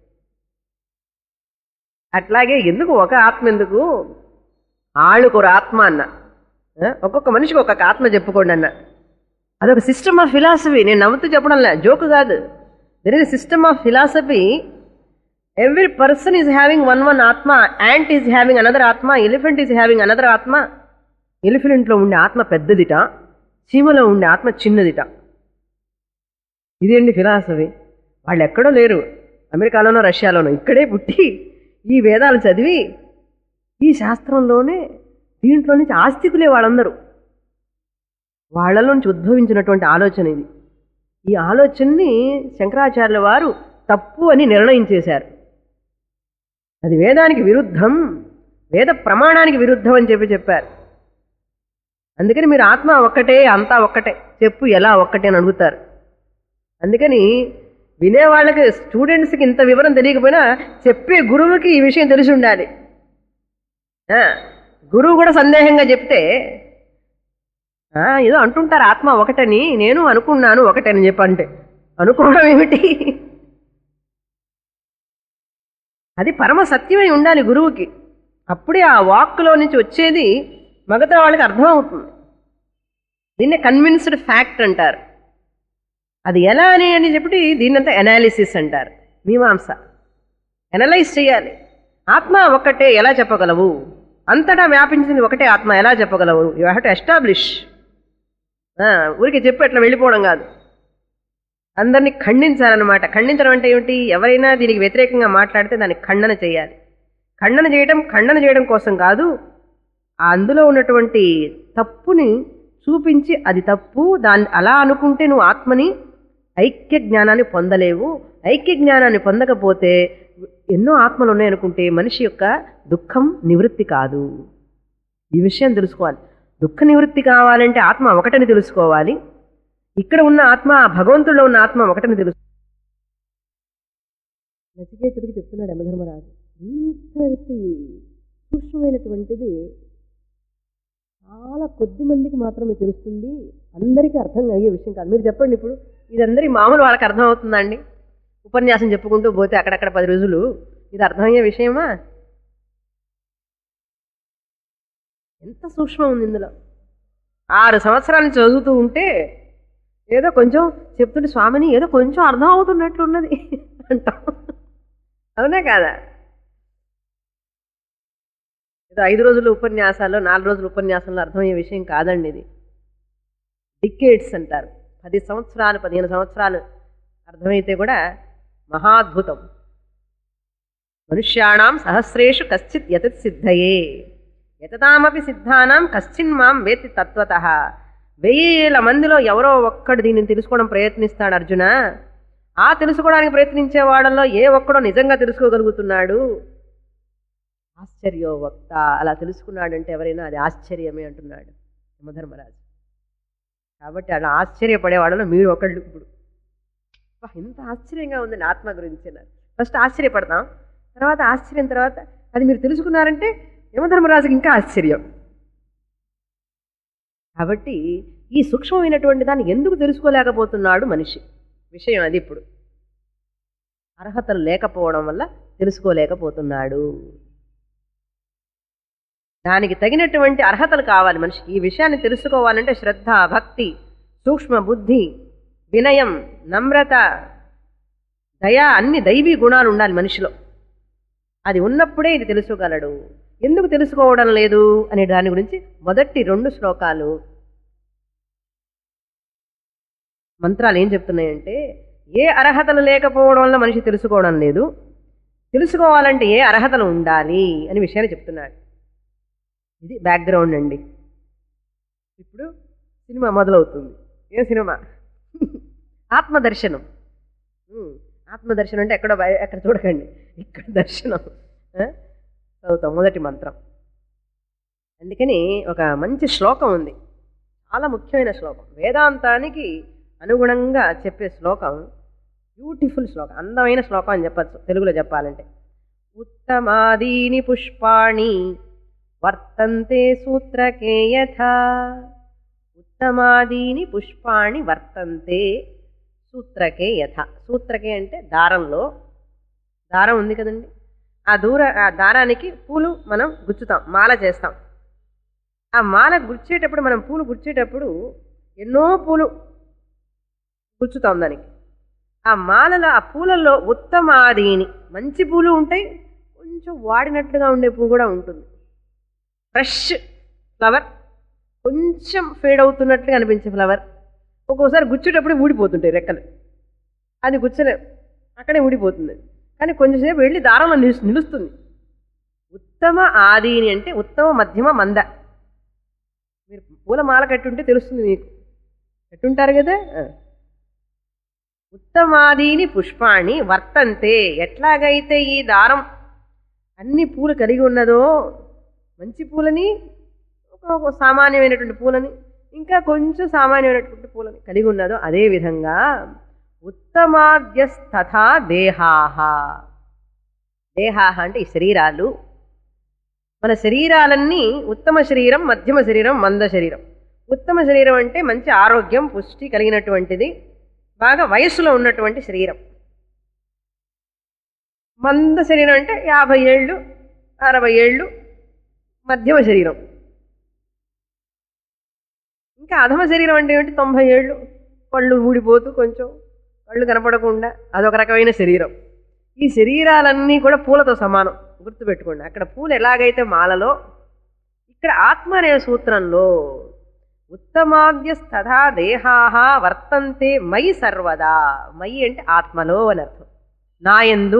అట్లాగే ఎందుకు ఒక ఆత్మ ఎందుకు ఆళ్ళకు ఒక ఆత్మ అన్న ఏ, ఒక్కొక్క మనిషికి ఒక్కొక్క ఆత్మ చెప్పుకోండి అన్న అదొక సిస్టమ్ ఆఫ్ ఫిలాసఫీ నేను నవ్వుతూ చెప్పడం లే జోకు కాదు there is system of philosophy every person is having one one ఆత్మ యాంట్ ఈజ్ హ్యావింగ్ అనదర్ ఆత్మ ఎలిఫెంట్ ఈజ్ హ్యావింగ్ అనదర్ ఆత్మ ఎలిఫెంట్లో ఉండే ఆత్మ పెద్దదిట చీమలో ఉండే ఆత్మ చిన్నదిట ఇదేంటి ఫిలాసఫీ వాళ్ళు ఎక్కడో లేరు అమెరికాలోనో రష్యాలోనో ఇక్కడే పుట్టి ఈ వేదాలు చదివి ఈ శాస్త్రంలోనే దీంట్లో నుంచి ఆస్తికులే వాళ్ళందరూ వాళ్ళలో నుంచి ఉద్భవించినటువంటి ఆలోచన ఇది ఈ ఆలోచనని శంకరాచార్యుల వారు తప్పు అని నిర్ణయం చేశారు అది వేదానికి విరుద్ధం వేద ప్రమాణానికి విరుద్ధం అని చెప్పి చెప్పారు అందుకని మీరు ఆత్మ ఒక్కటే అంతా ఒక్కటే చెప్పు ఎలా ఒక్కటే అని అడుగుతారు అందుకని వినేవాళ్ళకి స్టూడెంట్స్కి ఇంత వివరం తెలియకపోయినా చెప్పే గురువుకి ఈ విషయం తెలిసి ఉండాలి ఆ, గురువు కూడా సందేహంగా చెప్తే ఆ, ఏదో అంటుంటారు ఆత్మ ఒకటని నేను అనుకున్నాను ఒకటని చెప్పంటే అనుకోవడం ఏమిటి అది పరమ సత్యమై ఉండాలి గురువుకి అప్పుడే ఆ వాక్లో నుంచి వచ్చేది మిగతా వాళ్ళకి అర్థమవుతుంది దీన్నే కన్విన్స్డ్ ఫ్యాక్ట్ అంటారు అది ఎలా అని అని చెప్పి దీన్నంతా ఎనాలిసిస్ అంటారు మీమాంస ఎనలైజ్ చేయాలి ఆత్మ ఒక్కటే ఎలా చెప్పగలవు అంతటా వ్యాపించింది ఒకటే ఆత్మ ఎలా చెప్పగలవు యూ హ్యావ్ టు ఎస్టాబ్లిష్ ఊరికి చెప్పి అట్లా వెళ్ళిపోవడం కాదు అందరినీ ఖండించాలన్నమాట ఖండించడం అంటే ఏమిటి ఎవరైనా దీనికి వ్యతిరేకంగా మాట్లాడితే దాన్ని ఖండన చేయాలి ఖండన చేయడం ఖండన చేయడం కోసం కాదు ఆ అందులో ఉన్నటువంటి తప్పుని చూపించి అది తప్పు దాన్ని అలా అనుకుంటే నువ్వు ఆత్మని ఐక్య జ్ఞానాన్ని పొందలేవు ఐక్య జ్ఞానాన్ని పొందకపోతే ఎన్నో ఆత్మలు ఉన్నాయనుకుంటే మనిషి యొక్క దుఃఖం నివృత్తి కాదు ఈ విషయం తెలుసుకోవాలి దుఃఖ నివృత్తి కావాలంటే ఆత్మ ఒకటని తెలుసుకోవాలి ఇక్కడ ఉన్న ఆత్మ ఆ భగవంతుడిలో ఉన్న ఆత్మ ఒకటని తెలుసు నచికేతుడికి చెప్తున్నాడు యమధర్మరాజు ఇంతటి సూక్ష్మమైనటువంటిది చాలా కొద్ది మందికి మాత్రమే తెలుస్తుంది అందరికీ అర్థం అయ్యే విషయం కాదు మీరు చెప్పండి ఇప్పుడు ఇది అందరి మామూలు వాళ్ళకి అర్థం అవుతుందండి ఉపన్యాసం చెప్పుకుంటూ పోతే అక్కడక్కడ పది రోజులు ఇది అర్థమయ్యే విషయమా ఎంత సూక్ష్మం ఉంది ఇందులో ఆరు సంవత్సరాల నుంచి చదువుతూ ఉంటే ఏదో కొంచెం చెప్తుంటే స్వామిని ఏదో కొంచెం అర్థం అవుతున్నట్లున్నది అంటాం అవునా కాదా ఏదో ఐదు రోజుల ఉపన్యాసాల్లో నాలుగు రోజుల ఉపన్యాసంలో అర్థమయ్యే విషయం కాదండి ఇది డికేట్స్ అంటారు పది సంవత్సరాలు పదిహేను సంవత్సరాలు అర్థమైతే కూడా మహాద్భుతం మనుష్యాణం సహస్రేషు కశ్చిత్ యతత్ సిద్ధయే యతతామపి సిద్ధానాం కశ్చిన్ మాం వేత్తి తత్వత వెయ్యేల మందిలో ఎవరో ఒక్కడు దీనిని తెలుసుకోవడం ప్రయత్నిస్తాడు అర్జున ఆ తెలుసుకోవడానికి ప్రయత్నించే వాళ్ళలో ఏ ఒక్కడో నిజంగా తెలుసుకోగలుగుతున్నాడు ఆశ్చర్యో వక్త అలా తెలుసుకున్నాడంటే ఎవరైనా అది ఆశ్చర్యమే అంటున్నాడు యమధర్మరాజు కాబట్టి అలా ఆశ్చర్యపడే వాళ్ళలో మీరు ఒకళ్ళు ఇప్పుడు అబ్బా, ఇంత ఆశ్చర్యంగా ఉందండి ఆత్మ గురించి అన్నారు ఫస్ట్ ఆశ్చర్యపడతాం తర్వాత ఆశ్చర్యం తర్వాత అది మీరు తెలుసుకున్నారంటే యమధర్మరాజుకి ఇంకా ఆశ్చర్యం కాబట్టి ఈ సూక్ష్మమైనటువంటి దాన్ని ఎందుకు తెలుసుకోలేకపోతున్నాడు మనిషి విషయం అది ఇప్పుడు అర్హతలు లేకపోవడం వల్ల తెలుసుకోలేకపోతున్నాడు దానికి తగినటువంటి అర్హతలు కావాలి మనిషికి ఈ విషయాన్ని తెలుసుకోవాలంటే శ్రద్ధ భక్తి సూక్ష్మ బుద్ధి వినయం నమ్రత దయ అన్ని దైవీ గుణాలు ఉండాలి మనిషిలో అది ఉన్నప్పుడే ఇది తెలుసుకోగలడు ఎందుకు తెలుసుకోవడం లేదు అనే దాని గురించి మొదటి రెండు శ్లోకాలు మంత్రాలు ఏం చెప్తున్నాయంటే ఏ అర్హతలు లేకపోవడం వల్ల మనిషి తెలుసుకోవడం లేదు తెలుసుకోవాలంటే ఏ అర్హతలు ఉండాలి అని విషయాన్ని చెప్తున్నాడు ఇది బ్యాక్గ్రౌండ్ అండి ఇప్పుడు సినిమా మొదలవుతుంది ఏ సినిమా ఆత్మదర్శనం ఉమ్, ఆత్మదర్శనం అంటే ఎక్కడో బయ- ఎక్కడ చూడకండి ఇక్కడ దర్శనం ఆ? చదువుతాం మొదటి మంత్రం అందుకని ఒక మంచి శ్లోకం ఉంది చాలా ముఖ్యమైన శ్లోకం వేదాంతానికి అనుగుణంగా చెప్పే శ్లోకం బ్యూటిఫుల్ శ్లోకం అందమైన శ్లోకం అని చెప్పచ్చు తెలుగులో చెప్పాలంటే ఉత్తమాదీని పుష్పాణి వర్తంతే సూత్రకే యథా ఉత్తమాదీని పుష్పాణి వర్తంతే సూత్రకే యథ సూత్రకే అంటే దారంలో దారం ఉంది కదండి ఆ దూర ఆ దారానికి పూలు మనం గుచ్చుతాం మాల చేస్తాం ఆ మాల గుచ్చేటప్పుడు మనం పూలు గుచ్చేటప్పుడు ఎన్నో పూలు గుచ్చుతాం దానికి ఆ మాలలో ఆ పూలలో ఉత్తమాదీని మంచి పూలు ఉంటాయి కొంచెం వాడినట్లుగా ఉండే పువ్వు కూడా ఉంటుంది ఫ్రెష్ ఫ్లవర్ కొంచెం ఫేడ్ అవుతున్నట్లుగా అనిపించే ఫ్లవర్ ఒక్కోసారి గుచ్చేటప్పుడు ఊడిపోతుంటాయి రెక్కలు అది గుచ్చలే అక్కడే ఊడిపోతుంది కానీ కొంచెంసేపు వెళ్ళి దారంలో నిలు నిలుస్తుంది ఉత్తమ ఆదీని అంటే ఉత్తమ మధ్యమ మంద మీరు పూల మాల కట్టుంటే తెలుస్తుంది మీకు కట్టుంటారు కదా ఆ. ఉత్తమాదీని పుష్పాణి వర్తంతే ఎట్లాగైతే ఈ దారం అన్ని పూలు కలిగి ఉన్నదో మంచి పూలని ఒక ఒక సామాన్యమైనటువంటి పూలని ఇంకా కొంచెం సామాన్యమైనటువంటి పూలని కలిగి ఉన్నదో అదే విధంగా ఉత్తమాద్యస్తథా దేహాహ దేహాహ అంటే ఈ శరీరాలు మన శరీరాలన్నీ ఉత్తమ శరీరం మధ్యమ శరీరం మంద శరీరం ఉత్తమ శరీరం అంటే మంచి ఆరోగ్యం పుష్టి కలిగినటువంటిది బాగా వయస్సులో ఉన్నటువంటి శరీరం మంద శరీరం అంటే యాభై ఏళ్ళు అరవై ఏళ్ళు మధ్యమ శరీరం ఇంకా అధమ శరీరం అంటే ఏమిటి తొంభై ఏళ్ళు పళ్ళు ఊడిపోతూ కొంచెం కళ్ళు కనపడకుండా అదొక రకమైన శరీరం ఈ శరీరాలన్నీ కూడా పూలతో సమానం గుర్తుపెట్టుకోండి అక్కడ పూలు ఎలాగైతే మాలలో ఇక్కడ ఆత్మ అనే సూత్రంలో ఉత్తమాద్యస్తథా దేహాహ వర్తంతే మయి సర్వదా మయి అంటే ఆత్మలో అని అర్థం నాయందు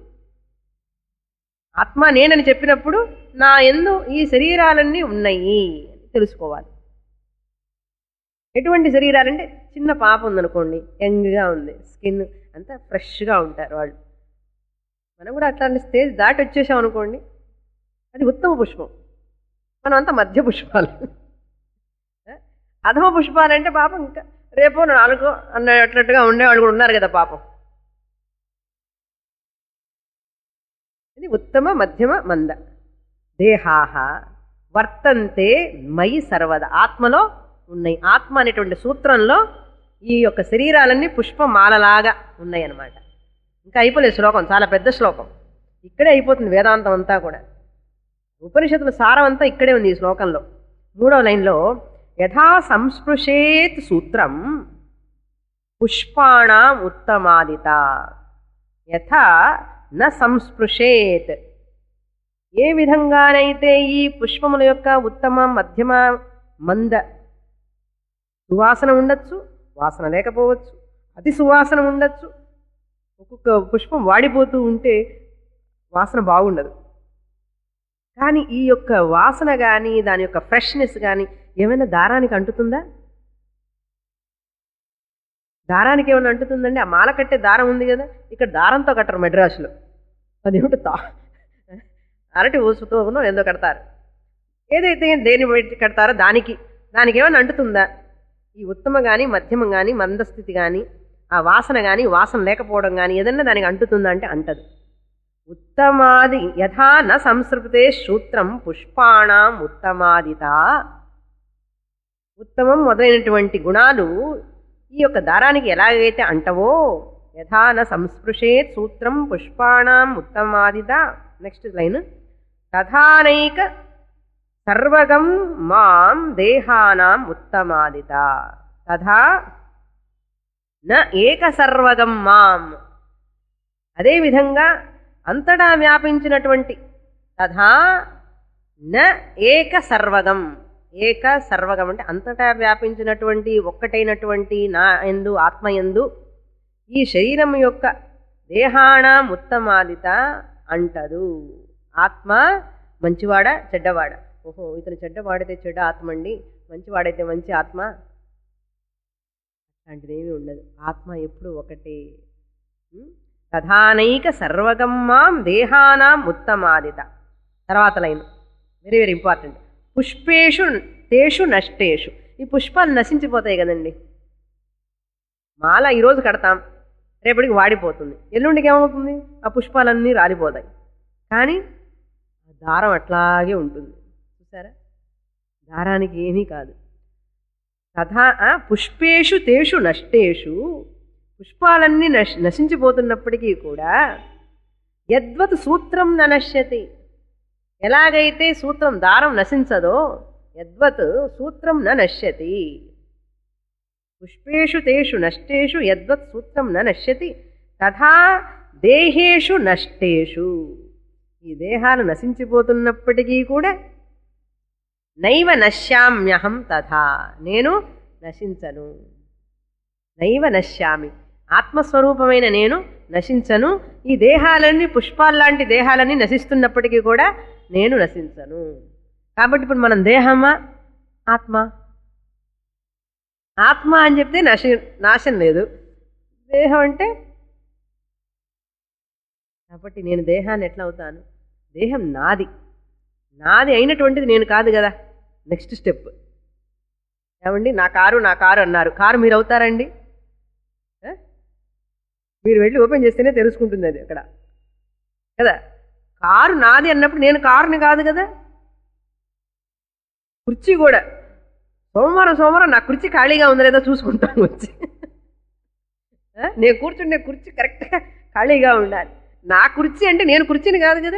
ఆత్మ నేనని చెప్పినప్పుడు నా ఎందు ఈ శరీరాలన్నీ ఉన్నాయి అని తెలుసుకోవాలి ఎటువంటి శరీరాలంటే చిన్న పాప ఉందనుకోండి యంగ్గా ఉంది స్కిన్ అంతా ఫ్రెష్గా ఉంటారు వాళ్ళు మనం కూడా అట్లాంటి స్టేజ్ దాటి వచ్చేసాం అనుకోండి అది ఉత్తమ పుష్పం మనం అంతా మధ్య పుష్పాలు అధమ పుష్పాలంటే పాపం ఇంకా రేపో నాలుగో అన్నట్లుగా ఉండేవాళ్ళు కూడా ఉన్నారు కదా పాపం ఇది ఉత్తమ మధ్యమ మంద దేహాహ వర్తంతే మయి సర్వద ఆత్మలో ఉన్నాయి ఆత్మ అనేటువంటి సూత్రంలో ఈ యొక్క శరీరాలన్నీ పుష్పమాలలాగా ఉన్నాయి అన్నమాట ఇంకా అయిపోలేదు శ్లోకం చాలా పెద్ద శ్లోకం ఇక్కడే అయిపోతుంది వేదాంతం అంతా కూడా ఉపనిషత్తుల సారం అంతా ఇక్కడే ఉంది ఈ శ్లోకంలో మూడవ లైన్లో యథా సంస్పృశేత్ సూత్రం పుష్పాణం ఉత్తమాదిత యథా న సంస్పృశేత్ ఏ విధంగానైతే ఈ పుష్పముల యొక్క ఉత్తమ మధ్యమ మంద సువాసన ఉండొచ్చు వాసన లేకపోవచ్చు అతి సువాసన ఉండొచ్చు ఒక్కొక్క పుష్పం వాడిపోతూ ఉంటే వాసన బాగుండదు కానీ ఈ యొక్క వాసన కానీ దాని యొక్క ఫ్రెష్నెస్ కానీ ఏమైనా దారానికి అంటుతుందా దారానికి ఏమైనా అంటుతుందండి ఆ మాల కట్టే దారం ఉంది కదా ఇక్కడ దారంతో కట్టరు మెడ్రాసులో అదేమిటి తా అరటి ఊసుతోనో ఏందో కడతారు ఏదైతే దేని పెట్టి కడతారో దానికి దానికి ఏమైనా అంటుతుందా ఈ ఉత్తమ కానీ మధ్యమం కానీ మందస్థితి కానీ ఆ వాసన కానీ వాసన లేకపోవడం కానీ ఏదన్నా దానికి అంటుతుందా అంటే అంటదు ఉత్తమాది యథా న సంస్కృతే సూత్రం పుష్పాణం ఉత్తమాదిత ఉత్తమం మొదలైనటువంటి గుణాలు ఈ యొక్క దారానికి ఎలాగైతే అంటవో యథా న సంస్పృశేత్ సూత్రం పుష్పాణం ఉత్తమాదిత నెక్స్ట్ లైన్ తథానైక సర్వగం మాం దేహానాం ఉత్తమాదిత తథా న ఏక సర్వగం మాం అదేవిధంగా అంతటా వ్యాపించినటువంటి తథా న ఏక సర్వగం ఏక సర్వగం అంటే అంతటా వ్యాపించినటువంటి ఒక్కటైనటువంటి నా ఎందు ఆత్మ ఎందు ఈ శరీరం యొక్క దేహాణం ఉత్తమాదిత అంటదు ఆత్మ మంచివాడ చెడ్డవాడ ఓహో ఇతను చెడ్డవాడైతే చెడ్డ ఆత్మ అండి మంచివాడైతే మంచి ఆత్మ అలాంటిదేమీ ఉండదు ఆత్మ ఎప్పుడు ఒకటే ఉం? తథానైక సర్వగమ్మాం దేహానాం ఉత్తమాదిత తర్వాత లైన్ వెరీ వెరీ ఇంపార్టెంట్ పుష్పేషు తేషు నష్టేషు ఈ పుష్పాలు నశించిపోతాయి కదండి మాల ఈరోజు కడతాం రేపటికి వాడిపోతుంది ఎల్లుండికి ఏమవుతుంది ఆ పుష్పాలన్నీ రాలిపోతాయి కానీ ఆ దారం అట్లాగే ఉంటుంది చూసారా దారానికి ఏమీ కాదు తథా ఆ, పుష్పేషు తేషు నష్టేషు పుష్పాలన్నీ నశ నశించిపోతున్నప్పటికీ కూడా యద్వత్ సూత్రం న నశ్యతి ఎలాగైతే సూత్రం దారం నశించదో యద్వత్ సూత్రం న నశ్యతి పుష్పేషు తేషు నష్టేషు యద్వత్ సూత్రం న నశ్యతి తథా దేహేషు నష్టేషు ఈ దేహాలు నశించిపోతున్నప్పటికీ కూడా నైవ నశ్యామ్యహం తథా నేను నశించను నైవ నశ్యామి ఆత్మస్వరూపమైన నేను నశించను ఈ దేహాలన్నీ పుష్పాల్లాంటి దేహాలన్నీ నశిస్తున్నప్పటికీ కూడా నేను నశించను కాబట్టి ఇప్పుడు మనం దేహమా ఆత్మ ఆత్మ అని చెప్తే నశ నాశం లేదు దేహం అంటే కాబట్టి నేను దేహాన్ని ఎట్లా అవుతాను దేహం నాది నాది అయినటువంటిది నేను కాదు కదా నెక్స్ట్ స్టెప్ ఏమండి నా కారు నా కారు అన్నారు కారు మీరు అవుతారండి ఆ? మీరు వెళ్ళి ఓపెన్ చేస్తేనే తెలుసుకుంటుంది అది అక్కడ కదా కారు నాది అన్నప్పుడు నేను కారుని కాదు కదా కుర్చీ కూడా సోమవారం సోమవారం నా కుర్చీ ఖాళీగా ఉందో లేదో చూసుకుంటాను వచ్చి ఆ? నేను కూర్చుండే కుర్చీ కరెక్ట్గా ఖాళీగా ఉండాలి నా కుర్చీ అంటే నేను కుర్చీని కాదు కదా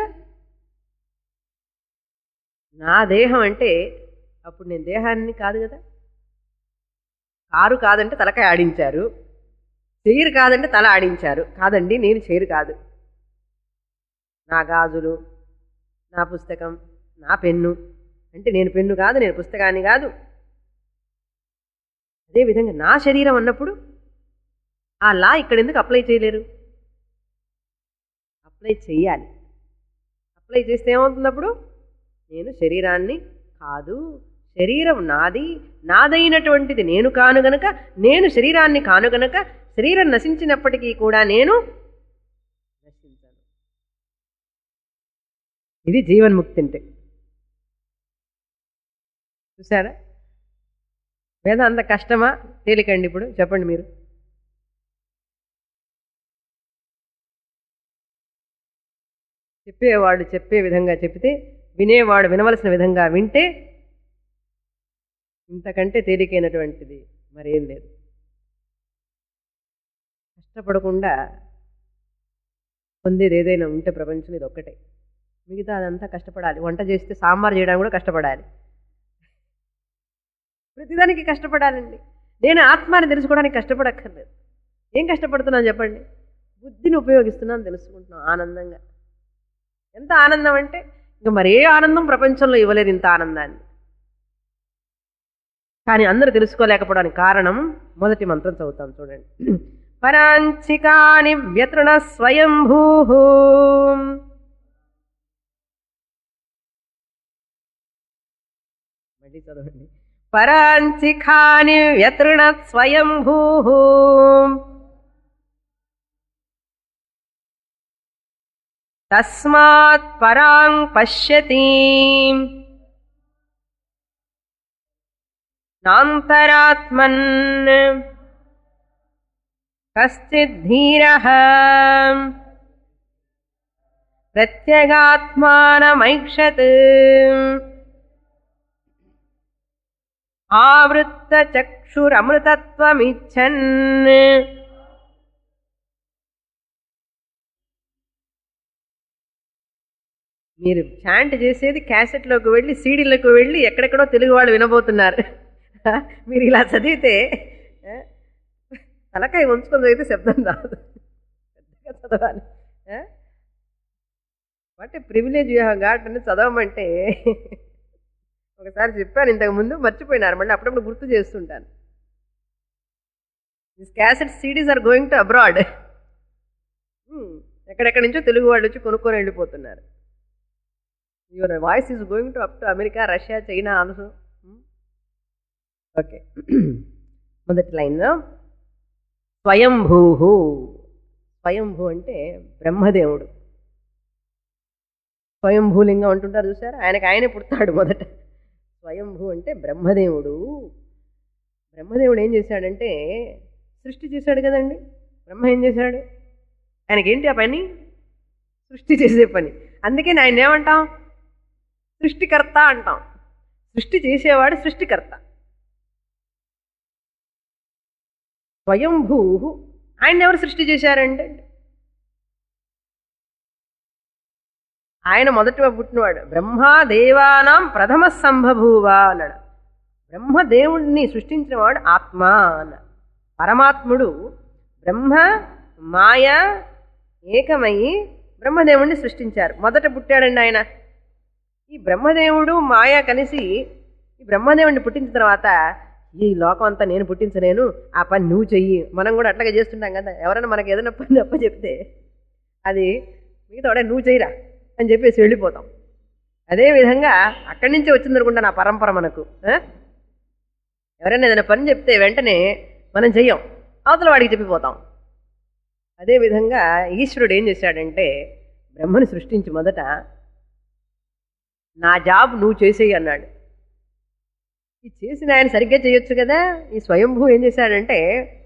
నా దేహం అంటే అప్పుడు నేను దేహాన్ని కాదు కదా కారు కాదంటే తలకాయ ఆడించారు చైరు కాదంటే తల ఆడించారు కాదండి నేను చైరు కాదు నా గాజులు నా పుస్తకం నా పెన్ను అంటే నేను పెన్ను కాదు నేను పుస్తకాన్ని కాదు అదేవిధంగా నా శరీరం అన్నప్పుడు ఆ లా ఇక్కడ ఎందుకు అప్లై చేయలేరు అప్లై చేయాలి అప్లై చేస్తే ఏమవుతుంది అప్పుడు నేను శరీరాన్ని కాదు శరీరం నాది నాదైనటువంటిది నేను కాను గనక నేను శరీరాన్ని కాను గనక శరీరం నశించినప్పటికీ కూడా నేను నశించను ఇది జీవన్ముక్తి అంటే చూసారా వేద అంత కష్టమా తేలికండి ఇప్పుడు చెప్పండి మీరు చెప్పేవాడు చెప్పే విధంగా చెప్తే వినేవాడు వినవలసిన విధంగా వింటే ఇంతకంటే తేలికైనటువంటిది మరేం లేదు కష్టపడకుండా పొందేది ఏదైనా ఉంటే ప్రపంచం ఇది ఒక్కటే మిగతా అదంతా కష్టపడాలి వంట చేస్తే సాంబార్ చేయడానికి కూడా కష్టపడాలి ప్రతిదానికి కష్టపడాలండి నేను ఆత్మాని తెలుసుకోవడానికి కష్టపడక్కర్లేదు ఏం కష్టపడుతున్నాను చెప్పండి బుద్ధిని ఉపయోగిస్తున్నాను తెలుసుకుంటున్నాను ఆనందంగా ఎంత ఆనందం అంటే ఇంకా మరే ఆనందం ప్రపంచంలో ఇవ్వలేదు ఇంత ఆనందాన్ని కానీ అందరూ తెలుసుకోలేకపోవడానికి కారణం మొదటి మంత్రం చదువుతాం చూడండి పరాంచికాని వ్యతృణ స్వయంభూ మళ్ళీ చదవండి పరాంచికాని వ్యతృణ స్వయంభూ తస్మాత్ పరాం పశ్యతి నాంతరాత్మన్ కశ్చిద్ధీరः ప్రత్యగాత్మానమైక్షత్ ఆవృత్తచక్షురమృతత్వమిచ్చన్ మీరు చాంట్ చేసేది క్యాసెట్లోకి వెళ్ళి సీడీలకు వెళ్ళి ఎక్కడెక్కడో తెలుగు వాళ్ళు వినబోతున్నారు మీరు ఇలా చదివితే ఆ, తలకాయ ఉంచుకొని చదివితే శబ్దం రాదు పెద్దగా చదవాలి what privilege you have got అని చదవమంటే ఒకసారి చెప్పాను ఇంతకు ముందు మర్చిపోయినారు మళ్ళీ అప్పుడప్పుడు గుర్తు చేస్తుంటాను this cassette CDs are going to abroad ఎక్కడెక్కడి నుంచో తెలుగు వాళ్ళు వచ్చి కొనుక్కొని వెళ్ళిపోతున్నారు your voice is going to up to America Russia China also okay మొదటి లైన్లో స్వయంభూ స్వయంభూ అంటే బ్రహ్మదేవుడు స్వయంభూలింగం అంటుంటారు చూసారు ఆయనకు ఆయనే పుడతాడు మొదట స్వయంభూ అంటే బ్రహ్మదేవుడు బ్రహ్మదేవుడు ఏం చేశాడంటే సృష్టి చేశాడు కదండి బ్రహ్మ ఏం చేశాడు ఆయనకేంటి ఆ పని సృష్టి చేసే పని అందుకే ఆయన ఏమంటాం సృష్టికర్త అంటాం సృష్టి చేసేవాడు సృష్టికర్త స్వయంభూ ఆయన ఎవరు సృష్టి చేశారంటే ఆయన మొదట పుట్టినవాడు బ్రహ్మ దేవానాం ప్రథమ సంభభూవ అన్నాడు బ్రహ్మదేవుడిని సృష్టించినవాడు ఆత్మ అన్నాడు పరమాత్ముడు బ్రహ్మ మాయ ఏకమయ్యి బ్రహ్మదేవుడిని సృష్టించారు మొదట పుట్టాడండి ఆయన ఈ బ్రహ్మదేవుడు మాయ కలిసి ఈ బ్రహ్మదేవుడిని పుట్టించిన తర్వాత ఈ లోకం అంతా నేను పుట్టించలేను ఆ పని నువ్వు చెయ్యి మనం కూడా అట్లాగే చేస్తుంటాం కదా ఎవరైనా మనకి ఏదైనా పని అప్ప చెప్తే అది మిగతా వాడే నువ్వు చెయ్యరా అని చెప్పేసి వెళ్ళిపోతాం అదే విధంగా అక్కడి నుంచే వచ్చిందనుకుంటా నా పరంపర మనకు ఆ? ఎవరైనా ఏదైనా పని చెప్తే వెంటనే మనం చెయ్యం అవతల వాడికి చెప్పిపోతాం అదేవిధంగా ఈశ్వరుడు ఏం చేశాడంటే బ్రహ్మను సృష్టించి మొదట నా జాబ్ నువ్వు చేసేయి అన్నాడు ఈ చేసిన ఆయన సరిగ్గా చేయొచ్చు కదా ఈ స్వయంభూ ఏం చేశాడంటే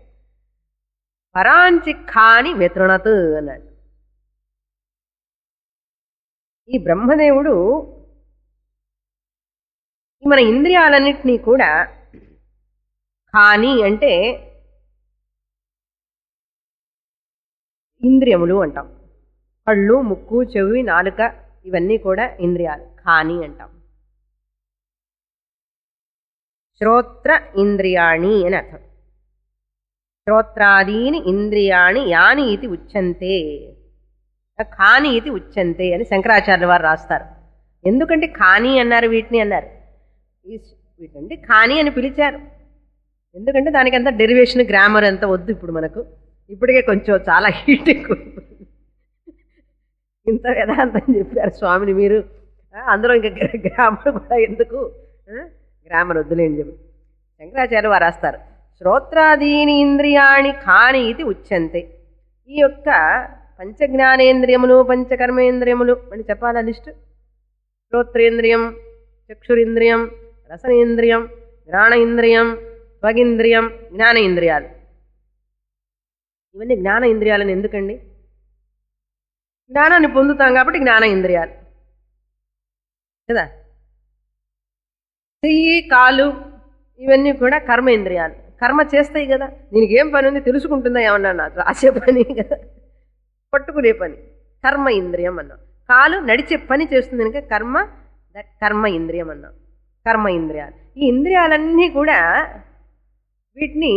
పరాంచి ఖాని మిత్రుణత్ అన్నాడు ఈ బ్రహ్మదేవుడు ఈ మన ఇంద్రియాలన్నింటినీ కూడా ఖాని అంటే ఇంద్రియములు అంటాం కళ్ళు ముక్కు చెవి నాలుక ఇవన్నీ కూడా ఇంద్రియాలు ఖాని అంటాం శ్రోత్ర ఇంద్రియాణి అని అర్థం శ్రోత్రాదీని ఇంద్రియాణి యాని ఇది ఉచ్యంతే ఖాని ఇది ఉచ్యంతే అని శంకరాచార్య వారు రాస్తారు ఎందుకంటే ఖాని అన్నారు వీటిని అన్నారు ఈ వీటంటే ఖాని అని పిలిచారు ఎందుకంటే దానికి అంత డెరివేషన్ గ్రామర్ అంత వద్దు ఇప్పుడు మనకు ఇప్పటికే కొంచెం చాలా హీట్ ఎక్కువ ఇంత వేదాంతం చెప్పారు స్వామిని మీరు ఆ, అందులో ఇంకా గ్రా- గ్రామర్ కూడా ఎందుకు ఆ, గ్రామర్ వద్దులేండి చెప్పి శంకరాచార్య వారు రాస్తారు శ్రోత్రాదీని ఇంద్రియాణి ఖాని ఇది ఉచ్యంతే ఈ యొక్క పంచజ్ఞానేంద్రియములు పంచకర్మేంద్రియములు అని చెప్పాలా లిస్ట్ శ్రోత్రేంద్రియం చక్షురింద్రియం రసనేంద్రియం ఘ్రాణ ఇంద్రియం త్వగింద్రియం జ్ఞాన ఇంద్రియాలు ఇవన్నీ జ్ఞాన ఇంద్రియాలని ఎందుకండి జ్ఞానాన్ని పొందుతాం కాబట్టి జ్ఞాన ఇంద్రియాలు కదా చెయ్యి కాలు ఇవన్నీ కూడా కర్మ ఇంద్రియాలు కర్మ చేస్తాయి కదా దీనికి ఏం పని ఉంది తెలుసుకుంటుందా ఏమన్నా నాకు రాసే పని కదా పట్టుకునే పని కర్మ ఇంద్రియం అన్నాం కాలు నడిచే పని చేస్తుంది కనుక కర్మ దట్ కర్మ ఇంద్రియం అన్నాం కర్మ ఇంద్రియాలు ఈ ఇంద్రియాలన్నీ కూడా వీటిని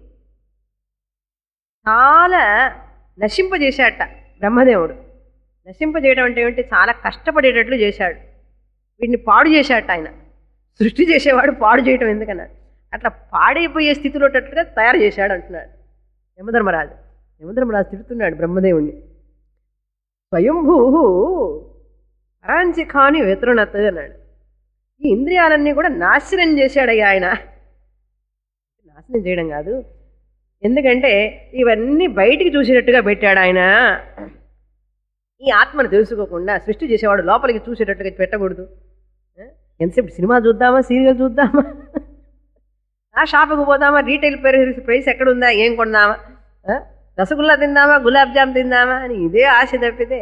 చాలా నశింపజేశాట బ్రహ్మదేవుడు నశింపజేయడం అంటే ఏమిటి చాలా కష్టపడేటట్లు చేశాడు వీటిని పాడు చేశాట ఆయన సృష్టి చేసేవాడు పాడు చేయటం ఎందుకన్నా అట్లా పాడైపోయే స్థితిలో తయారు చేశాడు అంటున్నాడు యమధర్మరాజు యమధర్మరాజు తిడుతున్నాడు బ్రహ్మదేవుణ్ణి స్వయంభూ పరాంచిఖాని వ్యతృణత్ అన్నాడు ఈ ఇంద్రియాలన్నీ కూడా నాశనం చేశాడయ్యా ఆయన నాశనం చేయడం కాదు ఎందుకంటే ఇవన్నీ బయటికి చూసేటట్టుగా పెట్టాడు ఆయన ఈ ఆత్మను తెలుసుకోకుండా సృష్టి చేసేవాడు లోపలికి చూసేటట్టుగా పెట్టకూడదు ఆ? ఎంతసేపు సినిమా చూద్దామా సీరియల్ చూద్దామా ఆ షాపుకి పోదామా రీటైల్ ప్రైస్ ప్రైస్ ఎక్కడ ఉందా ఏం కొందామా ఆ? రసగుల్లా తిందామా గులాబ్ జామ్ తిందామా అని ఇదే ఆశ తప్పితే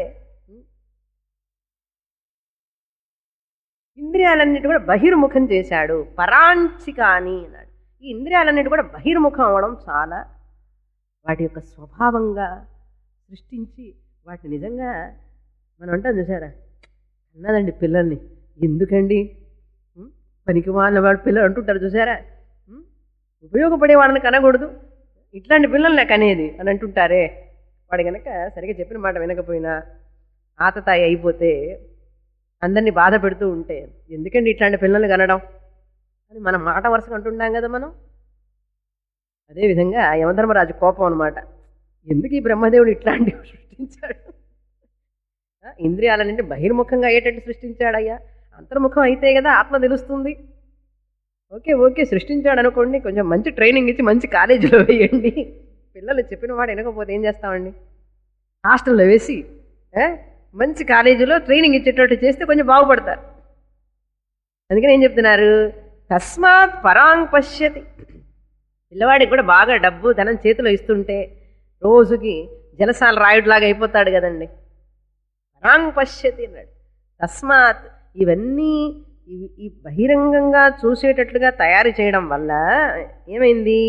ఇంద్రియాలన్నిటి కూడా బహిర్ముఖం చేశాడు పరాంచికాని అన్నాడు ఈ ఇంద్రియాలన్నిటి కూడా బహిర్ముఖం అవ్వడం చాలా వాటి యొక్క స్వభావంగా సృష్టించి వాటిని నిజంగా మనం అంటాం చూసారా అన్నదండి పిల్లల్ని ఎందుకండి ఉం? పనికి వాళ్ళ వాడు పిల్లలు అంటుంటారు చూసారా ఉం? ఉపయోగపడే వాళ్ళని కనకూడదు ఇట్లాంటి పిల్లల్ని నాకు అనేది అని అంటుంటారే వాడు గనక సరిగ్గా చెప్పిన మాట వినకపోయినా ఆతతాయి అయిపోతే అందరినీ బాధ పెడుతూ ఉంటే ఎందుకండి ఇట్లాంటి పిల్లల్ని కనడం అని మనం మాట వరుసగా అంటుంటాం కదా మనం అదేవిధంగా యమధర్మరాజు కోపం అనమాట ఎందుకు ఈ బ్రహ్మదేవుడు ఇట్లాంటివి సృష్టించాడు ఆ, ఇంద్రియాలన్నింటి బహిర్ముఖంగా అయ్యేటట్టు సృష్టించాడయ్యా అంతర్ముఖం అయితే కదా ఆత్మ తెలుస్తుంది ఓకే ఓకే సృష్టించాడు అనుకోండి కొంచెం మంచి ట్రైనింగ్ ఇచ్చి మంచి కాలేజీలో వేయండి పిల్లలు చెప్పిన వాడు వినకపోతే ఏం చేస్తామండి హాస్టల్లో వేసి ఏ, మంచి కాలేజీలో ట్రైనింగ్ ఇచ్చేటట్టు చేస్తే కొంచెం బాగుపడతారు అందుకని ఏం చెప్తున్నారు తస్మాత్ పరాంగ్ పశ్యతి పిల్లవాడికి కూడా బాగా డబ్బు ధనం చేతిలో ఇస్తుంటే రోజుకి జలసాల రాయుడులాగా అయిపోతాడు కదండి పరాంగ్ పశ్యతి అన్నాడు తస్మాత్ ఇవన్నీ ఇవి- ఈ బహిరంగంగా చూసేటట్లుగా తయారు చేయడం వల్ల ఏమైంది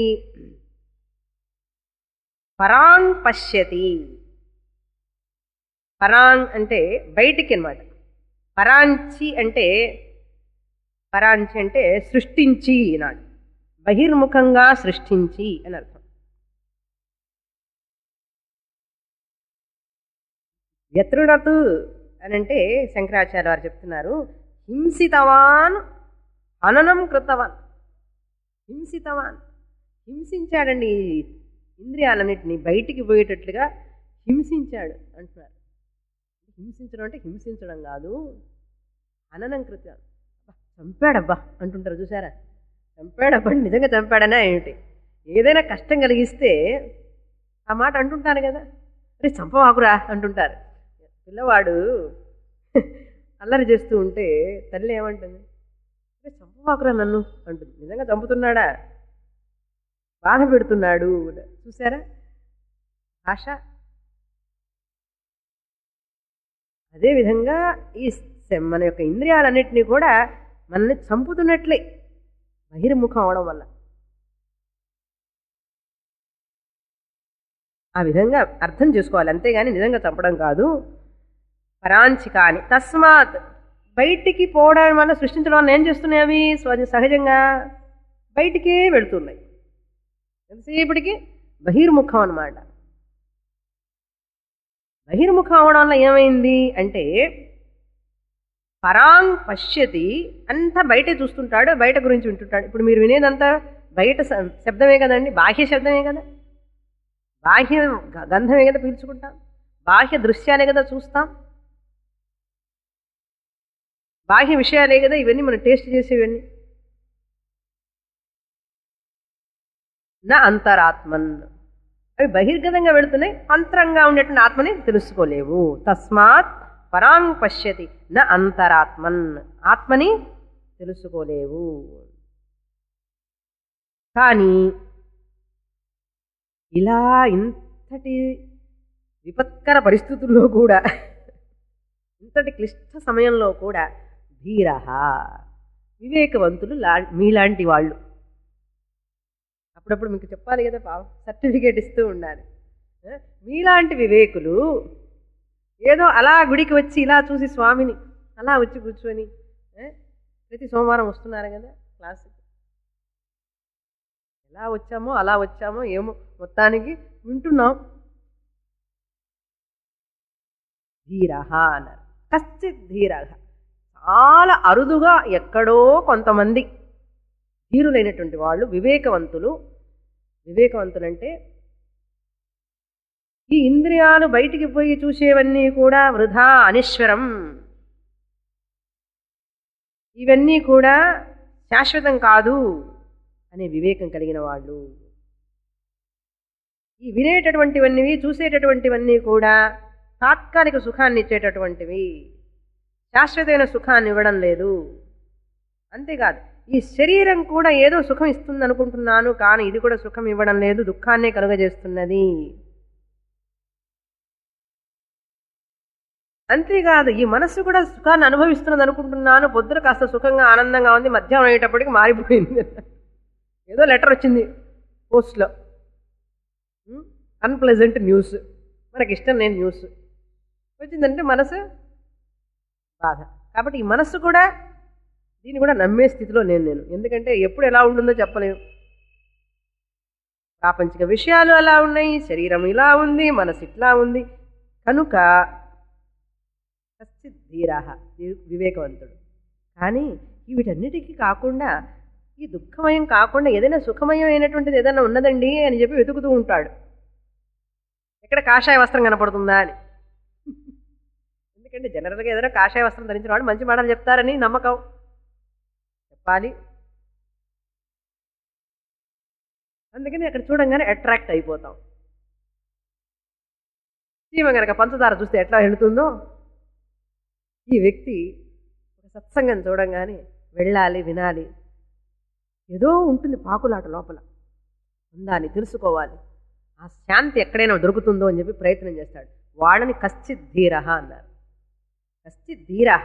పరాంగ్ పశ్యతి పరాంగ్ అంటే బయటికి అన్నమాట పరాంచి అంటే పరాంచి అంటే సృష్టించి అన్నాడు బహిర్ముఖంగా సృష్టించి అని అర్థం వ్యతృణతు అని అంటే శంకరాచార్య వారు చెప్తున్నారు హింసితవాన్ హననం కృతవాన్ హింసితవాన్ హింసించాడండి ఈ ఇంద్రియాలన్నింటినీ బయటికి పోయేటట్లుగా హింసించాడు అంటున్నారు హింసించడం అంటే హింసించడం కాదు హననం కృత అబ్బా, చంపాడబ్బా అంటుంటారు చూసారా చంపాడబ్బా నిజంగా చంపాడనా ఏమిటి ఏదైనా కష్టం కలిగిస్తే ఆ మాట అంటుంటారు కదా అరే చంపవాకురా అంటుంటారు పిల్లవాడు అల్లరి చేస్తూ ఉంటే తల్లి ఏమంటుంది అరే చంపవాకురా నన్ను అంటుంది నిజంగా చంపుతున్నాడా బాధ పెడుతున్నాడు చూసారా భాష అదేవిధంగా ఈ స- మన యొక్క ఇంద్రియాలన్నింటినీ కూడా మనల్ని చంపుతున్నట్లే బహిర్ముఖం అవడం వల్ల ఆ విధంగా అర్థం చేసుకోవాలి అంతేగాని నిజంగా చంపడం కాదు పరాంచికాని తస్మాత్ బయటికి పోవడం వల్ల సృష్టించడం వల్ల ఏం చేస్తున్నాయి అవి స్వ- సహజంగా బయటికే వెళుతున్నాయి ఎంతసేపటికి బహిర్ముఖం అన్నమాట బహిర్ముఖం అవడం వల్ల ఏమైంది అంటే పరాంగ్ పశ్యతి అంతా బయటే చూస్తుంటాడు బయట గురించి వింటుంటాడు ఇప్పుడు మీరు వినేదంతా బయట శ- శబ్దమే కదండి బాహ్య శబ్దమే కదా బాహ్య గ- గంధమే కదా పీల్చుకుంటాం బాహ్య దృశ్యాలే కదా చూస్తాం బాహ్య విషయాలే కదా ఇవన్నీ మనం టేస్ట్ చేసేవన్నీ నా అంతరాత్మన్ అవి బహిర్గతంగా వెళుతున్నాయి అంతరంగా ఉండేటువంటి ఆత్మని తెలుసుకోలేవు తస్మాత్ పరాంగ్ పశ్యతి నా అంతరాత్మన్ ఆత్మని తెలుసుకోలేవు కానీ ఇలా ఇంతటి విపత్కర పరిస్థితుల్లో కూడా ఇంతటి క్లిష్ట సమయంలో కూడా ధీర వివేకవంతులు లా మీలాంటి వాళ్ళు అప్పుడప్పుడు మీకు చెప్పాలి కదా పాపం సర్టిఫికేట్ ఇస్తూ ఉండాలి ఆ? మీలాంటి వివేకులు ఏదో అలా గుడికి వచ్చి ఇలా చూసి స్వామిని అలా వచ్చి కూర్చొని ఆ? ప్రతి సోమవారం వస్తున్నారు కదా క్లాసుకి ఎలా వచ్చామో అలా వచ్చామో ఏమో మొత్తానికి వింటున్నాం ధీరహ అన్నారు కశ్చిత్ ధీరహ చాలా అరుదుగా ఎక్కడో కొంతమంది ధీరులైనటువంటి వాళ్ళు వివేకవంతులు వివేకవంతులంటే ఈ ఇంద్రియాలు బయటికి పోయి చూసేవన్నీ కూడా వృధా అనిశ్వరం ఇవన్నీ కూడా శాశ్వతం కాదు అనే వివేకం కలిగిన వాళ్ళు ఈ వినేటటువంటివన్నీ చూసేటటువంటివన్నీ కూడా తాత్కాలిక సుఖాన్ని ఇచ్చేటటువంటివి శాశ్వతమైన సుఖాన్ని ఇవ్వడం లేదు అంతేకాదు ఈ శరీరం కూడా ఏదో సుఖం ఇస్తుంది అనుకుంటున్నాను కానీ ఇది కూడా సుఖం ఇవ్వడం లేదు దుఃఖాన్నే కలుగజేస్తున్నది అంతేకాదు ఈ మనస్సు కూడా సుఖాన్ని అనుభవిస్తున్నది అనుకుంటున్నాను పొద్దున కాస్త సుఖంగా ఆనందంగా ఉంది మధ్యాహ్నం అయ్యేటప్పటికి మారిపోయింది ఏదో లెటర్ వచ్చింది పోస్ట్లో అన్ప్లెజెంట్ న్యూస్ మనకి ఇష్టం లేని న్యూస్ వచ్చిందంటే మనసు బాధ కాబట్టి ఈ మనస్సు కూడా దీన్ని కూడా నమ్మే స్థితిలో నేను నేను ఎందుకంటే ఎప్పుడు ఎలా ఉంటుందో చెప్పలేము ప్రాపంచిక విషయాలు అలా ఉన్నాయి శరీరం ఇలా ఉంది మనసు ఇట్లా ఉంది కనుక కశ్చిత్ ధీరాహ వివేకవంతుడు కానీ వీటన్నిటికీ కాకుండా ఈ దుఃఖమయం కాకుండా ఏదైనా సుఖమయం అయినటువంటిది ఏదైనా ఉన్నదండి అని చెప్పి వెతుకుతూ ఉంటాడు ఎక్కడ కాషాయ వస్త్రం కనపడుతుందా అని ఎందుకంటే జనరల్గా ఏదైనా కాషాయ వస్త్రం ధరించిన వాడు మంచి మాటలు చెప్తారని నమ్మకం చెప్పాలి అందుకని అక్కడ చూడంగానే అట్రాక్ట్ అయిపోతాం చీమ కనుక పంచదార చూస్తే ఎట్లా వెళుతుందో ఈ వ్యక్తి ఒక సత్సంగం చూడంగానే వెళ్ళాలి వినాలి ఏదో ఉంటుంది పాకులాట లోపల ఉండాలి తెలుసుకోవాలి ఆ శాంతి ఎక్కడైనా దొరుకుతుందో అని చెప్పి ప్రయత్నం చేస్తాడు వాళ్ళని కశ్చిత్ ధీరహ అన్నారు కశ్చిత్ ధీరహ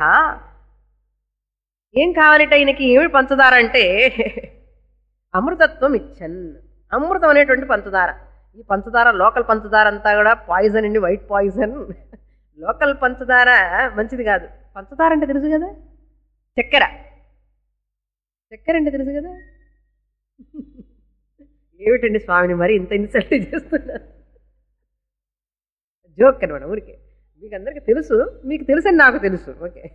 ఏం కావాలంటే ఆయనకి ఏమి పంచదార అంటే అమృతత్వం ఇచ్చన్ అమృతం అనేటువంటి పంచదార ఈ పంచదార లోకల్ పంచదార అంతా కూడా పాయిజన్ అండి వైట్ పాయిజన్ లోకల్ పంచదార మంచిది కాదు పంచదార అంటే తెలుసు కదా చక్కెర చక్కెర అంటే తెలుసు కదా ఏమిటండి స్వామిని మరి ఇంత ఇన్సల్ట్ చేస్తున్నారు జోక్ అనమాట ఊరికే మీకు అందరికీ తెలుసు మీకు తెలుసని నాకు తెలుసు ఓకే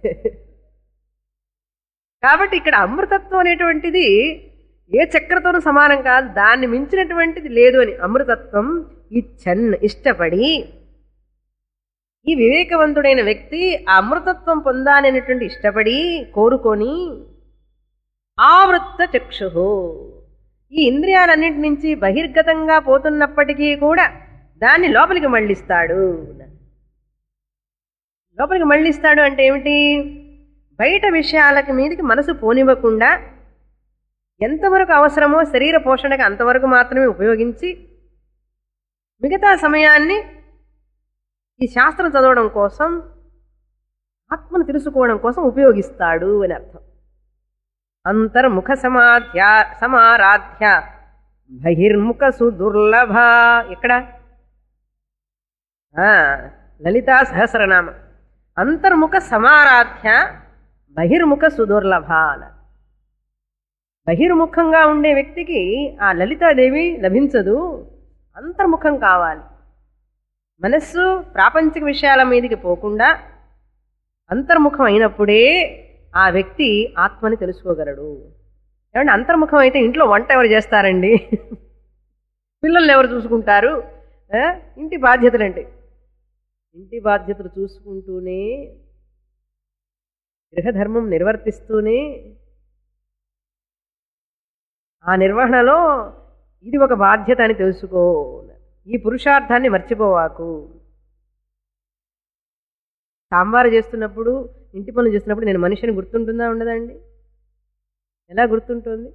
కాబట్టి ఇక్కడ అమృతత్వం అనేటువంటిది ఏ చక్రతోనూ సమానం కాదు దాన్ని మించినటువంటిది లేదు అని అమృతత్వం ఇచ్చన్ ఇష్టపడి ఈ వివేకవంతుడైన వ్యక్తి ఆ అమృతత్వం పొందాలనేటువంటి ఇష్టపడి కోరుకొని ఆవృత్త చక్షు ఈ ఇంద్రియాలన్నింటి నుంచి బహిర్గతంగా పోతున్నప్పటికీ కూడా దాన్ని లోపలికి మళ్ళిస్తాడు లోపలికి మళ్ళిస్తాడు అంటే ఏమిటి బయట విషయాలకి మీదకి మనసు పోనివ్వకుండా ఎంతవరకు అవసరమో శరీర పోషణకి అంతవరకు మాత్రమే ఉపయోగించి మిగతా సమయాన్ని ఈ శాస్త్రం చదవడం కోసం ఆత్మను తెలుసుకోవడం కోసం ఉపయోగిస్తాడు అని అర్థం అంతర్ముఖ సమాధ్య సమారాధ్య బహిర్ముఖ సుదుర్లభ ఎక్కడ ఆ, లలితా సహస్రనామ అంతర్ముఖ సమారాధ్య బహిర్ముఖ సుదుర్లభ అన్నారు బహిర్ముఖంగా ఉండే వ్యక్తికి ఆ లలితాదేవి లభించదు అంతర్ముఖం కావాలి మనస్సు ప్రాపంచిక విషయాల మీదకి పోకుండా అంతర్ముఖం అయినప్పుడే ఆ వ్యక్తి ఆత్మని తెలుసుకోగలడు ఏమంటే అంతర్ముఖం అయితే ఇంట్లో వంట ఎవరు చేస్తారండి పిల్లల్ని ఎవరు చూసుకుంటారు ఆ? ఇంటి బాధ్యతలండి ఇంటి బాధ్యతలు చూసుకుంటూనే గృహధర్మం నిర్వర్తిస్తూనే ఆ నిర్వహణలో ఇది ఒక బాధ్యత అని తెలుసుకో ఈ పురుషార్థాన్ని మర్చిపోవాకు సాంబారు చేస్తున్నప్పుడు ఇంటి పనులు చేస్తున్నప్పుడు నేను మనిషిని గుర్తుంటుందా ఉండదండి ఎలా గుర్తుంటుంది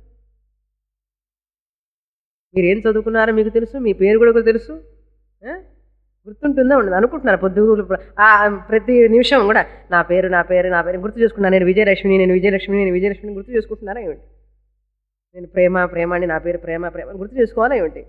మీరు ఏం చదువుకున్నారో మీకు తెలుసు మీ పేరు కూడా తెలుసు ఆ? గుర్తుంటుందా ఉండదు అనుకుంటున్నారు పొద్దుగులు ఆ ప్రతి నిమిషం కూడా నా పేరు నా పేరు నా పేరు గుర్తు చేసుకున్నాను నేను విజయలక్ష్మి నేను విజయలక్ష్మి నేను విజయలక్ష్మిని గుర్తు చేసుకుంటున్నారా ఏమిటి నేను ప్రేమ ప్రేమ అని నా పేరు ప్రేమ ప్రేమ అని గుర్తు చేసుకోవాలా ఏమిటి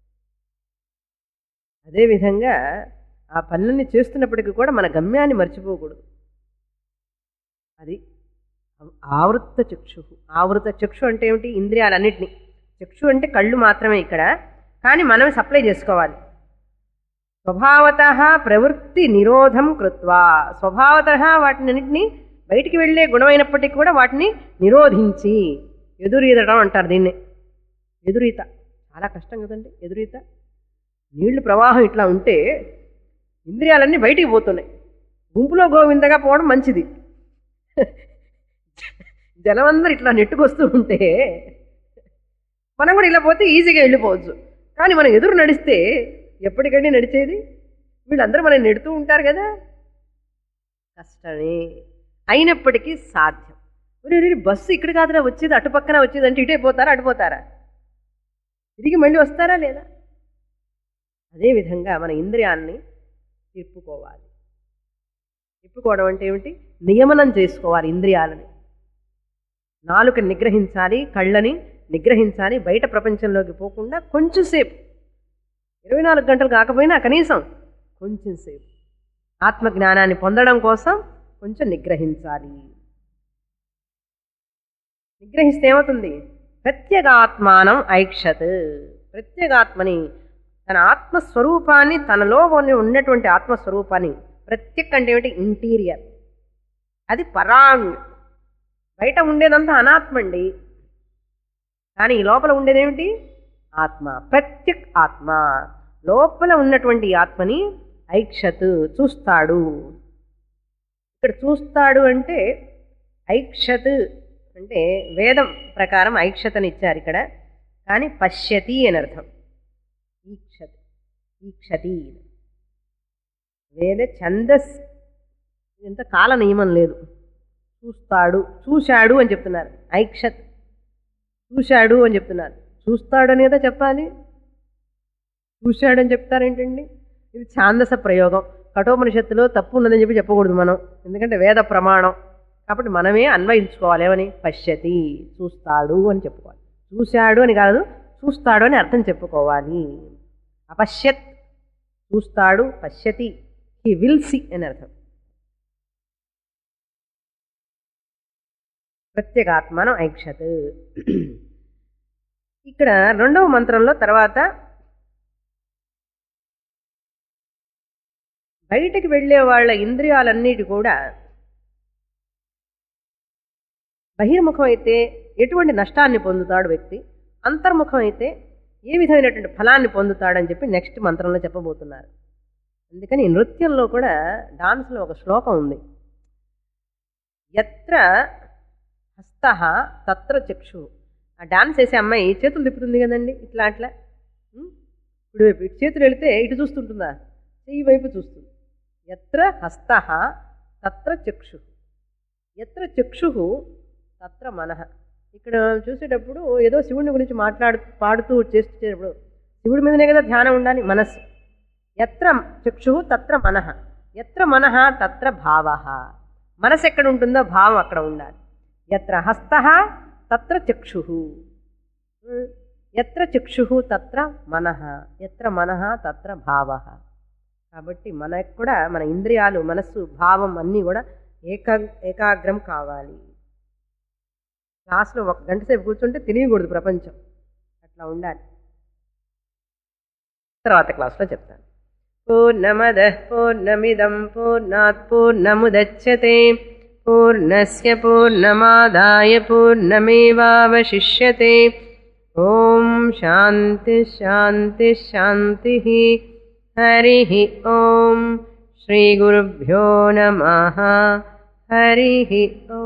అదేవిధంగా ఆ పనులన్నీ చేస్తున్నప్పటికీ కూడా మన గమ్యాన్ని మర్చిపోకూడదు అది ఆవృత చక్షు ఆవృత చక్షు అంటే ఏమిటి ఇంద్రియాలన్నిటినీ చక్షు అంటే కళ్ళు మాత్రమే ఇక్కడ కానీ మనం సప్లై చేసుకోవాలి స్వభావత ప్రవృత్తి నిరోధం కృత్వా స్వభావత వాటినన్నింటినీ బయటికి వెళ్ళే గుణమైనప్పటికీ కూడా వాటిని నిరోధించి ఎదురీదడం అంటారు దీన్ని ఎదురీత చాలా కష్టం కదండి ఎదురీత నీళ్లు ప్రవాహం ఇట్లా ఉంటే ఇంద్రియాలన్నీ బయటికి పోతున్నాయి గుంపులో గోవిందగా పోవడం మంచిది జనమందరూ ఇట్లా నెట్టుకొస్తూ ఉంటే మనం కూడా ఇలా పోతే ఈజీగా వెళ్ళిపోవచ్చు కానీ మనం ఎదురు నడిస్తే ఎప్పటికండి నడిచేది వీళ్ళందరూ మనం నెడుతూ ఉంటారు కదా కష్టమే అయినప్పటికీ సాధ్యం ఒరే, ఒరే, బస్సు ఇక్కడ కాదురా వచ్చేది అటు పక్కన వచ్చేది అంటే ఇటే పోతారా అటు పోతారా తిరిగి మళ్ళీ వస్తారా లేదా అదేవిధంగా మన ఇంద్రియాన్ని తిప్పుకోవాలి తిప్పుకోవడం అంటే ఏమిటి నియమనం చేసుకోవాలి ఇంద్రియాలని నాలుక నిగ్రహించాలి కళ్ళని నిగ్రహించాలి బయట ప్రపంచంలోకి పోకుండా కొంచెంసేపు ఇరవై నాలుగు గంటలు కాకపోయినా కనీసం కొంచెం సేపు ఆత్మజ్ఞానాన్ని పొందడం కోసం కొంచెం నిగ్రహించాలి నిగ్రహిస్తే ఏమవుతుంది ప్రత్యేగాత్మానం ఐక్షత్ ప్రత్యేగాత్మని తన ఆత్మస్వరూపాన్ని తనలో ఉన్న- ఉన్నటువంటి ఆత్మస్వరూపాన్ని ప్రత్యేక్ అంటే ఏమిటి ఇంటీరియర్ అది పరాంగ్ బయట ఉండేదంతా అనాత్మ అండి కానీ ఈ లోపల ఉండేదేమిటి ఆత్మ ప్రత్యక్ ఆత్మ లోపల ఉన్నటువంటి ఈ ఆత్మని ఐక్షత్ చూస్తాడు ఇక్కడ చూస్తాడు అంటే ఐక్షత్ అంటే వేదం ప్రకారం ఐక్షతని ఇచ్చారు ఇక్కడ కానీ పశ్యతి అని అర్థం ఈక్షత్ ఈక్షతి వేద ఛందస్ ఇంత కాల నియమం లేదు చూస్తాడు చూశాడు అని చెప్తున్నారు ఐక్షత్ చూశాడు అని చెప్తున్నారు చూస్తాడు అనేదా చెప్పాలి చూశాడని చెప్తారేంటండి ఇది ఛాందస ప్రయోగం కఠోపనిషత్తులో తప్పు ఉన్నదని చెప్పి చెప్పకూడదు మనం ఎందుకంటే వేద ప్రమాణం కాబట్టి మనమే అన్వయించుకోవాలి ఏమని పశ్యతి చూస్తాడు అని చెప్పుకోవాలి చూశాడు అని కాదు చూస్తాడు అని అర్థం చెప్పుకోవాలి అపశ్యత్ చూస్తాడు పశ్యతి హీ విల్ సి అని అర్థం ప్రత్యేగాత్మనం ఐక్షత్ ఇక్కడ రెండవ మంత్రంలో తర్వాత బయటికి వెళ్ళే వాళ్ళ ఇంద్రియాలన్నిటి కూడా బహిర్ముఖం అయితే ఎటువంటి నష్టాన్ని పొందుతాడు వ్యక్తి అంతర్ముఖం అయితే ఏ విధమైనటువంటి ఫలాన్ని పొందుతాడని చెప్పి నెక్స్ట్ మంత్రంలో చెప్పబోతున్నారు అందుకని నృత్యంలో కూడా డాన్స్లో ఒక శ్లోకం ఉంది ఎత్ర హస్త తత్ర చక్షు ఆ డాన్స్ వేసే అమ్మాయి చేతులు తిప్పుతుంది కదండి ఇట్లా అట్లా ఉం? ఇప్పుడు వైపు ఇటు చేతులు వెళితే ఇటు చూస్తుంటుందా చెయ్యి వైపు చూస్తుంది ఎత్ర హస్త తత్ర చక్షు ఎత్ర చక్షు తత్ర మనః ఇక్కడ చూసేటప్పుడు ఏదో శివుని గురించి మాట్లాడు పాడుతూ చేసేటప్పుడు శివుడి మీదనే కదా ధ్యానం ఉండాలి మనస్సు ఎత్ర చక్షు తత్ర మనః ఎత్ర మనః తత్ర భావ మనసు ఎక్కడ ఉంటుందో భావం అక్కడ ఉండాలి ఎత్ర హస్త తత్ర చక్షు ఎత్ర చక్షు తత్ర మనః ఎత్ర మనః తత్ర భావ కాబట్టి మనకు కూడా మన ఇంద్రియాలు మనస్సు భావం అన్నీ కూడా ఏకా ఏకాగ్రం కావాలి క్లాస్లో ఒక గంట సేపు కూర్చుంటే తెలియకూడదు ప్రపంచం అట్లా ఉండాలి తర్వాత క్లాస్లో చెప్తాను పూర్ణమద పూర్ణమిదం పూర్ణాత్ పూర్ణముదచ్చతే పూర్ణస్య పూర్ణమాదాయ పూర్ణమేవావశిష్యతే ఓం శాంతి శాంతి శాంతి హరి ఓం శ్రీగురుభ్యో నమ హరి ఓం